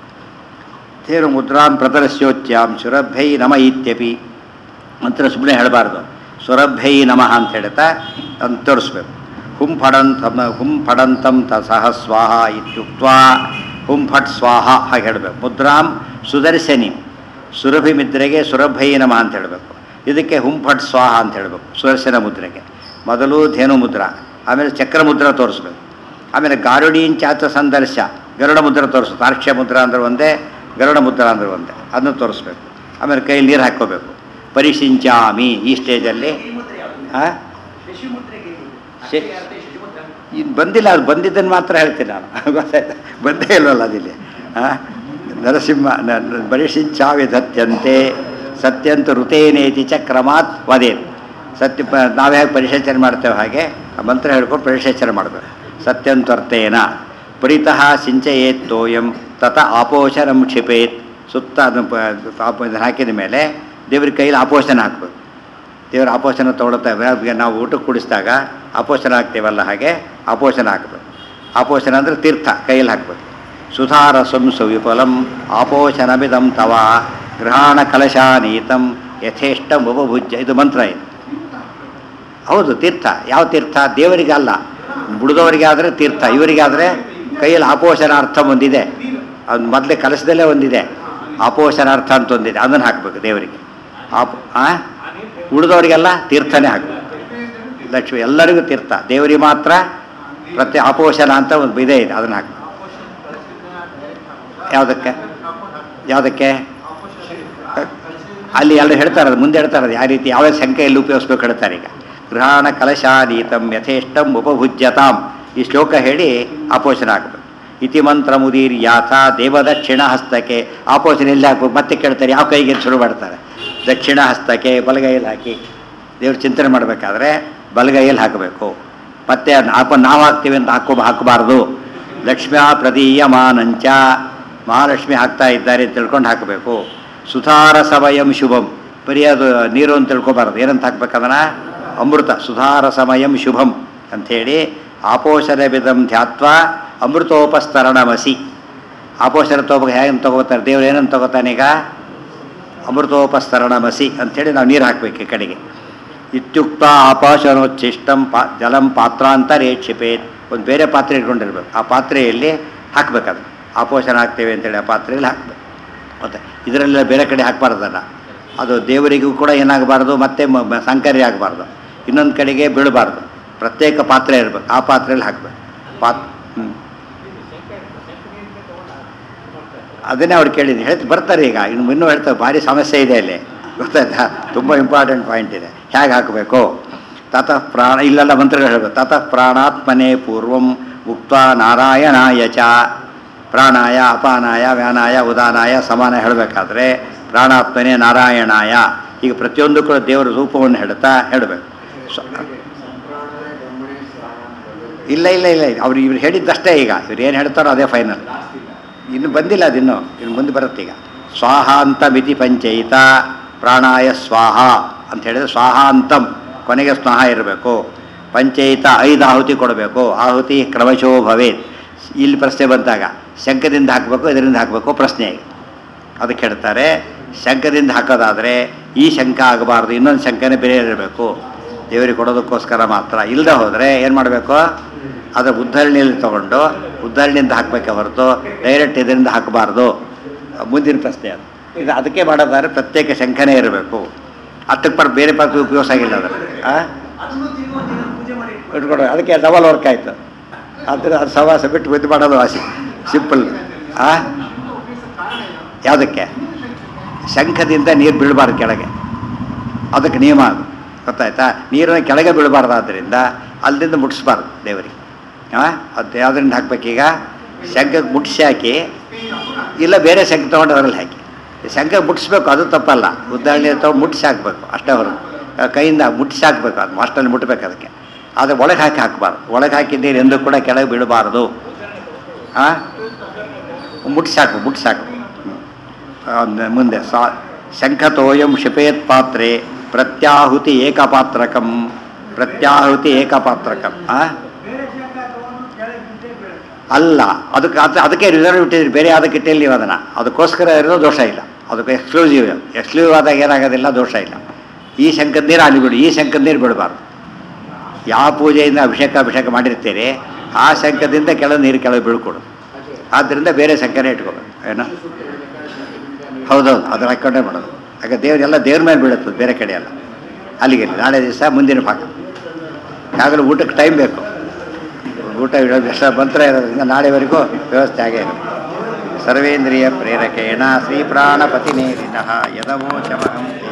ತೇರು ಮುದ್ರಾಂ ಪ್ರದರ್ಶ್ಯೋಚ್ಯಾಂ ಸುರಭ್ಯೈ ನಮ ಇತ್ಯಪಿ ಮಂತ್ರ ಸುಮ್ಮನೆ ಹೇಳಬಾರ್ದು ಸುರಭ್ಯೈ ನಮಃ ಅಂತ ಹೇಳ್ತಾ ಅದನ್ನು ತೋರಿಸ್ಬೇಕು ಹುಂ ಫಡಂತಂ ಹುಂ ಫಡಂತಂ ತ ಸಹ ಸ್ವಾಹ ಇತ್ಯುಕ್ತ ಹುಂ ಫಟ್ ಸ್ವಾಹ ಹಾಗೆ ಹೇಳಬೇಕು ಮುದ್ರಾಂ ಸುದರ್ಶನಿ ಸುರಭಿ ಮುದ್ರೆಗೆ ಸುರಭೈ ನಮಃ ಅಂತ ಹೇಳಬೇಕು ಇದಕ್ಕೆ ಹುಂ ಫಟ್ ಸ್ವಾಹ ಅಂತ ಹೇಳಬೇಕು ಸುದರ್ಶನ ಮುದ್ರೆಗೆ ಮೊದಲು ಧೇನು ಮುದ್ರ ಆಮೇಲೆ ಚಕ್ರ ಮುದ್ರ ತೋರಿಸ್ಬೇಕು ಆಮೇಲೆ ಗಾರುಡೀನ್ ಚಾತ ಸಂದರ್ಶ ಗರುಡ ಮುದ್ರ ತೋರಿಸು ತಾರ್ಕ್ಷ್ಯ ಮುದ್ರ ಅಂದ್ರೆ ಒಂದೇ ಗರುಡ ಮುದ್ರ ಅಂದ್ರೆ ಒಂದೇ ಅದನ್ನು ತೋರಿಸ್ಬೇಕು ಆಮೇಲೆ ಕೈ ನೀರು ಹಾಕ್ಕೋಬೇಕು ಪರಿಶಿಂಚಾಮಿ ಈ ಸ್ಟೇಜಲ್ಲಿ ಮುದ್ರೆ ಯಾವುದು ಹಾಂ ಶಶಿಮುದ್ರೆಗೆ ಶೆ- ಅರ್ಥ ಶಶಿಮುದ್ರ ಇನ್ನು ಬಂದಿಲ್ಲ ಅದು ಬಂದಿದ್ದನ್ನು ಮಾತ್ರ ಹೇಳ್ತೀನಿ ನಾನು ಗೊತ್ತಾಯ್ತಾ ಬಂದೇ ಇಲ್ವಲ್ಲ ಅದಿಲ್ಲಿ ಹಾಂ ನರಸಿಂಹ ನ- ನ- ಪರಿಶಿಂಚಾವಿ ಸತ್ಯಂತೆ ಸತ್ಯಂತ ಋತೇನೇತಿ ಚ ಕ್ರಮಾತ್ ವದೇನ್ ಸತ್ಯ ಪ ನಾವು ಹೇಗೆ ಪರಿಶೇಚನೆ ಮಾಡ್ತೇವೆ ಹಾಗೆ ಆ ಮಂತ್ರ ಹೇಳ್ಕೊಂಡು ಪರಿಶೇಚನೆ ಮಾಡಬೇಕು ಸತ್ಯಂತ್ವರ್ಥೇನ ಪರಿತಃ ಸಿಂಚಯೇತ್ ತೋಯಂ ತತ ಆಪೋಷಣಂ ಕ್ಷಿಪೇತ್ ಸುತ್ತ ಅದನ್ನು ಪ- ಆಪ- ಇದನ್ನ ಹಾಕಿದ ಮೇಲೆ ದೇವ್ರ ಕೈಲಿ ಆಪೋಷಣ ಹಾಕಬೇಕು ದೇವರ ಆಪೋಷಣ ತೊಗೊಳ್ತೇವೆ ಈಗ ನಾವು ಊಟಕ್ಕೆ ಕುಡಿಸಿದಾಗ ಆಪೋಷಣ ಹಾಕ್ತೇವಲ್ಲ ಹಾಗೆ ಆಪೋಷಣ ಹಾಕಬೇಕು ಆಪೋಷಣ ಅಂದರೆ ತೀರ್ಥ ಕೈಯಲ್ಲಿ ಹಾಕಬೇಕು ಸುಧಾರಸಂ ಸುವಿಫಲಂ ಆಪೋಷಣಮಿದಂ ತವ ಗೃಹಾಣ ಕಲಶಾನೀತಂ ಯಥೇಷ್ಟ ಉಪಭುಜ್ಯ ಇದು ಮಂತ್ರ ಇದು ಹೌದು ತೀರ್ಥ ಯಾವ ತೀರ್ಥ ದೇವರಿಗೆ ಅಲ್ಲ ಬುಡದವರಿಗೆ ಆದರೆ ತೀರ್ಥ ಇವರಿಗಾದರೆ ಕೈಯಲ್ಲಿ ಆಪೋಷಣಾರ್ಥ ಒಂದಿದೆ ಅದು ಮೊದಲೇ ಕಲಸದಲ್ಲೇ ಒಂದಿದೆ ಆಪೋಷಣಾರ್ಥ ಅಂತ ಒಂದಿದೆ ಅದನ್ನು ಹಾಕಬೇಕು ದೇವರಿಗೆ ಆಪ್ ಆ ಉಳಿದವರಿಗೆಲ್ಲ ತೀರ್ಥನೇ ಹಾಕಬೇಕು ಲಕ್ಷ್ಮಿ ಎಲ್ಲರಿಗೂ ತೀರ್ಥ ದೇವರಿಗೆ ಮಾತ್ರ ಪ್ರತಿ ಆಪೋಷಣ ಅಂತ ಒಂದು ಇದೆ ಇದೆ ಅದನ್ನು ಹಾಕಬೇಕು ಯಾವುದಕ್ಕೆ ಯಾವುದಕ್ಕೆ ಅಲ್ಲಿ ಎಲ್ಲ ಹೇಳ್ತಾರೆ ಅದು ಮುಂದೆ ಹೇಳ್ತಾರೆ ಅದು ಯಾವ ರೀತಿ ಯಾವ ಸಂಖ್ಯೆಯಲ್ಲಿ ಉಪಯೋಗಿಸ್ಬೇಕು ಹೇಳ್ತಾರೆ ಈಗ ಗೃಹಾಣ ಕಲಶಾನೀತಂ ಯಥೇಷ್ಟಂ ಉಪಭುಜ್ಯತಾಂ ಈ ಶ್ಲೋಕ ಹೇಳಿ ಆಪೋಷಣ ಹಾಕಬೇಕು ಇತಿ ಮಂತ್ರ ಮುದೀರ್ ಯಾಥ ದೇವದಕ್ಷಿಣ ಹಸ್ತಕ್ಕೆ ಆಪೋಷಣ ಎಲ್ಲಿ ಹಾಕ್ಬೇಕು ಮತ್ತೆ ಕೇಳ್ತಾರೆ ಯಾವ ಕೈಗೆ ಶುರು ಮಾಡ್ತಾರೆ ದಕ್ಷಿಣ ಹಸ್ತಕ್ಕೆ ಬಲಗೈಯಲ್ಲಿ ಹಾಕಿ ದೇವ್ರ ಚಿಂತನೆ ಮಾಡಬೇಕಾದ್ರೆ ಬಲಗೈಯಲ್ಲಿ ಹಾಕಬೇಕು ಮತ್ತೆ ಅದ್ನ ಆಪ ನಾವು ಹಾಕ್ತೀವಿ ಅಂತ ಹಾಕೋ ಹಾಕಬಾರ್ದು ಲಕ್ಷ್ಮ್ಯಾ ಪ್ರದೀಯಮಾನಂಚ ಮಹಾಲಕ್ಷ್ಮಿ ಹಾಕ್ತಾ ಇದ್ದಾರೆ ಅಂತ ತಿಳ್ಕೊಂಡು ಹಾಕಬೇಕು ಸುಧಾರ ಸಮಯಂ ಶುಭಂ ಬರೀ ಅದು ನೀರು ಅಂತ ತಿಳ್ಕೊಬಾರ್ದು ಏನಂತ ಹಾಕ್ಬೇಕದನ್ನ ಅಮೃತ ಸುಧಾರ ಸಮಯಂ ಶುಭಂ ಅಂಥೇಳಿ ಆಪೋಷಣ ಬಿದಂ ಧ್ಯಾತ್ವ ಅಮೃತೋಪಸ್ತರಣಮಸಿ ಆಪೋಷಣ ತಗೋಬೇಕು ಹೇಗೆ ತಗೋತಾರೆ ದೇವ್ರು ಏನಂತ ತಗೋತಾನೀಗ ಅಮೃತೋಪಸ್ತರಣಮಸಿ ಅಂಥೇಳಿ ನಾವು ನೀರು ಹಾಕಬೇಕು ಈ ಕಡೆಗೆ ಇತ್ಯುಕ್ತ ಆಪಾಶನೋಚ್ಛಿಷ್ಟಂ ಪಾ ಜಲಂ ಪಾತ್ರಾಂತರೇ ಕ್ಷಿಪೇತ್ ಒಂದು ಬೇರೆ ಪಾತ್ರೆ ಇಟ್ಕೊಂಡಿರ್ಬೇಕು ಆ ಪಾತ್ರೆಯಲ್ಲಿ ಹಾಕ್ಬೇಕದು ಆಪೋಷಣ ಹಾಕ್ತೇವೆ ಅಂತೇಳಿ ಆ ಪಾತ್ರೆಯಲ್ಲಿ ಹಾಕ್ಬೇಕು ಮತ್ತೆ ಇದರಲ್ಲೆಲ್ಲ ಬೇರೆ ಕಡೆ ಹಾಕಬಾರ್ದಲ್ಲ ಅದು ದೇವರಿಗೂ ಕೂಡ ಏನಾಗಬಾರ್ದು ಮತ್ತೆ ಮ- ಮ- ಸಂಕರ್ಯ ಆಗಬಾರ್ದು ಇನ್ನೊಂದು ಕಡೆಗೆ ಬೀಳಬಾರ್ದು ಪ್ರತ್ಯೇಕ ಪಾತ್ರೆ ಇರಬೇಕು ಆ ಪಾತ್ರೆಯಲ್ಲಿ ಹಾಕ್ಬೇಕು ಪಾತ್ ಹ್ಞೂ ಅದನ್ನೇ ಅವ್ರು ಕೇಳಿದ್ರು ಹೇಳ್ತಿ ಬರ್ತಾರೆ ಈಗ ಇನ್ನು ಇನ್ನೂ ಹೇಳ್ತಾರೆ ಭಾರಿ ಸಮಸ್ಯೆ ಇದೆ ಅಲ್ಲಿ ಗೊತ್ತಾಯ್ತಾ ತುಂಬ ಇಂಪಾರ್ಟೆಂಟ್ ಪಾಯಿಂಟ್ ಇದೆ ಹೇಗೆ ಹಾಕಬೇಕು ತತಃ ಪ್ರಾಣ ಇಲ್ಲೆಲ್ಲ ಮಂತ್ರಗಳು ಹೇಳಬೇಕು ತತಃ ಪ್ರಾಣಾತ್ಮನೆ ಪೂರ್ವಂ ಉಕ್ತ ನಾರಾಯಣಾಯ ಚ ಪ್ರಾಣಾಯ ಅಪಾನಾಯ ವ್ಯಾನಾಯ ಉದಾನಾಯ ಸಮಾನ ಹೇಳಬೇಕಾದ್ರೆ ಪ್ರಾಣಾತ್ಮನೆ ನಾರಾಯಣಾಯ ಈಗ ಪ್ರತಿಯೊಂದು ಕೂಡ ದೇವರ ರೂಪವನ್ನು ಹೇಳ್ತಾ ಹೇಳಬೇಕು ಸ- ಸಂಪ್ರಾಣಾಯ ಬ್ರಹ್ಮಣೇ ಸ್ವಾಹ ಅಂತ ಇಲ್ಲ ಇಲ್ಲ ಇಲ್ಲ ಅವ್ರು ಇವ್ರು ಹೇಳಿದ್ದಷ್ಟೇ ಈಗ ಇವ್ರು ಏನು ಹೇಳ್ತಾರೋ ಅದೇ ಫೈನಲ್ ಇನ್ನು ಬಂದಿಲ್ಲ ಅದಿನ್ನು ಇನ್ನು ಮುಂದೆ ಬರುತ್ತೆ ಈಗ ಸ್ವಾಹ ಅಂತ ಮಿತಿ ಪಂಚಯಿತ ಪ್ರಾಣಾಯ ಸ್ವಾಹ ಅಂತ ಹೇಳಿದ್ರೆ ಸ್ವಾಹ ಅಂತಂ ಕೊನೆಗೆ ಸ್ವಾಹ ಇರಬೇಕು ಪಂಚಯಿತ ಐದು ಆಹುತಿ ಕೊಡಬೇಕು ಆಹುತಿ ಕ್ರಮಶೋ ಭವೇತ್ ಇಲ್ಲಿ ಪ್ರಶ್ನೆ ಬಂದಾಗ ಶಂಕದಿಂದ ಹಾಕಬೇಕು ಇದರಿಂದ ಹಾಕಬೇಕು ಪ್ರಶ್ನೆ ಈಗ ಅದಕ್ಕೆ ಹೇಳ್ತಾರೆ ಶಂಕದಿಂದ ಹಾಕೋದಾದರೆ ಈ ಶಂಕ ಆಗಬಾರ್ದು ಇನ್ನೊಂದು ಶಂಕನೇ ಬೇರೆ ಇರಬೇಕು ದೇವರಿಗೆ ಕೊಡೋದಕ್ಕೋಸ್ಕರ ಮಾತ್ರ ಇಲ್ಲದೆ ಹೋದರೆ ಏನು ಮಾಡಬೇಕು ಅದರ ಉದ್ಧರಣೆಯಲ್ಲಿ ತಗೊಂಡು ಉದ್ಧರಣೆಯಿಂದ ಹಾಕಬೇಕೆ ಹೊರತು ಡೈರೆಕ್ಟ್ ಇದರಿಂದ ಹಾಕಬಾರ್ದು ಮುಂದಿನ ಪ್ರಶ್ನೆ ಅದು ಇದು ಅದಕ್ಕೆ ಮಾಡೋದಾದ್ರೆ ಪ್ರತ್ಯೇಕ ಶಂಖನೇ ಇರಬೇಕು ಹತ್ತಕ್ಕೆ ಪರ್ ಬೇರೆ ಪಕ್ಕ ಉಪಯೋಗ ಆಗಿಲ್ಲ ಅದರಲ್ಲಿ ಆ ಅದನ್ನು ತಿನ್ನುವ ದಿನ ಪೂಜೆ ಮಾಡಿ ಇಟ್ಕೊಳ್ಳಿ. ಇಟ್ಕೊಡು ಅದಕ್ಕೆ ಡಬಲ್ ವರ್ಕ್ ಆಯಿತು ಆದರೆ ಅದು ಸವಾಸ ಬಿಟ್ಟು ಇದು ಮಾಡೋದು ವಾಸಿ ಸಿಂಪಲ್ ಆ ಯಾವುದಕ್ಕೆ ಶಂಖದಿಂದ ನೀರು ಬೀಳಬಾರ್ದು ಕೆಳಗೆ ಅದಕ್ಕೆ ನಿಯಮ ಅದು ಗೊತ್ತಾಯ್ತಾ ನೀರನ್ನು ಕೆಳಗೆ ಬೀಳಬಾರ್ದಾದ್ದರಿಂದ ಅಲ್ಲಿಂದ ಮುಟ್ಟಿಸ್ಬಾರ್ದು ದೇವರಿಗೆ ಹಾಂ ಅದು ಯಾವುದರಿಂದ ಹಾಕ್ಬೇಕೀಗ ಶಂಖಕ್ಕೆ ಮುಟ್ಟಿಸಿ ಹಾಕಿ ಇಲ್ಲ ಬೇರೆ ಶಂಖ ತೊಗೊಂಡು ಅದರಲ್ಲಿ ಹಾಕಿ ಶಂಖ ಮುಟ್ಟಿಸ್ಬೇಕು ಅದು ತಪ್ಪಲ್ಲ ಉದಾಹರಣೆ ತೊಗೊಂಡು ಮುಟ್ಟಿಸಿ ಹಾಕಬೇಕು ಅಷ್ಟೇ ಹೊರತು ಆ, ಕೈಯಿಂದ ಮುಟ್ಟಿಸಿ ಹಾಕಬೇಕು ಅದು ಅಷ್ಟಲ್ಲಿ ಮುಟ್ಟಬೇಕು ಅದಕ್ಕೆ ಆದರೆ ಒಳಗೆ ಹಾಕಿ ಹಾಕಬಾರ್ದು ಒಳಗೆ ಹಾಕಿದ್ದೀರಿ ಎಂದು ಕೂಡ ಕೆಳಗೆ ಬೀಳಬಾರ್ದು ಹಾಂ ಮುಟ್ಟಿಸಾಕು ಮುಟ್ಟಿಸಾಕು ಮುಂದೆ ಸಾ ಶಂಖತೋಯಂ ಕ್ಷಿಪೇತ್ ಪಾತ್ರೆ ಪ್ರತ್ಯಾಹುತಿ ಏಕಪಾತ್ರಕಂ ಪ್ರತ್ಯಾಹುತಿ ಏಕಪಾತ್ರಕಂ ಆ? ಬೇರೆ ಶಂಕ ತಗೊಂಡು ಕೆಳಗೆ ಬಿದ್ದೇ ಬೀಳುತ್ತೆ. ಅಲ್ಲ ಅದಕ್ಕೆ ಅದು ಅದಕ್ಕೆ ರಿಸರ್ವ್ ಇಟ್ಟಿದ್ರಿ ಬೇರೆ ಯಾವುದಕ್ಕೆ ಇಟ್ಟಿಲ್ಲ ನೀವು ಅದನ್ನು ಅದಕ್ಕೋಸ್ಕರ ಇರೋದು ದೋಷ ಇಲ್ಲ ಅದಕ್ಕೆ ಎಕ್ಸ್ಕ್ಲೂಸಿವ್ ಎಕ್ಸ್ಕ್ಲೂಸಿವ್ ಆದಾಗ ಏನಾಗೋದಿಲ್ಲ ದೋಷ ಇಲ್ಲ ಈ ಶಂಕದ ನೀರು ಅಲ್ಲಿ ಬಿಡು ಈ ಶಂಕದ ನೀರು ಬಿಡಬಾರ್ದು ಯಾವ ಪೂಜೆಯಿಂದ ಅಭಿಷೇಕ ಅಭಿಷೇಕ ಮಾಡಿರ್ತೀರಿ ಆ ಶಂಕದಿಂದ ಕೆಳಗೆ ನೀರು ಕೆಳಗೆ ಬೀಳ್ಕೊಡು ಆದ್ದರಿಂದ ಬೇರೆ ಶಂಕನೇ ಇಟ್ಕೋಬೇಕು ಏನು ಹೌದೌದು ಅದ್ರ ಹಾಕೊಂಡೇ ಮಾಡೋದು ಆಗ ದೇವರೆಲ್ಲ ದೇವ್ರ ಮೇಲೆ ಬೀಳುತ್ತದೆ ಬೇರೆ ಕಡೆ ಎಲ್ಲ ಅಲ್ಲಿಗೆ ನಾಳೆ ದಿವಸ ಮುಂದಿನ ಪಾಕ ಆಗಲೂ ಊಟಕ್ಕೆ ಟೈಮ್ ಬೇಕು ಊಟ ಇಡೋದು ಎಷ್ಟು ಮಂತ್ರ ಇರೋದ್ರಿಂದ ನಾಳೆವರೆಗೂ ವ್ಯವಸ್ಥೆ ಆಗೇ ಇರುತ್ತೆ ಸರ್ವೇಂದ್ರಿಯ ಪ್ರೇರಕೇಣ ಶ್ರೀ ಪ್ರಾಣಪತಿ ನೇರಿನಃ ಯದವೋಚಮಹಂ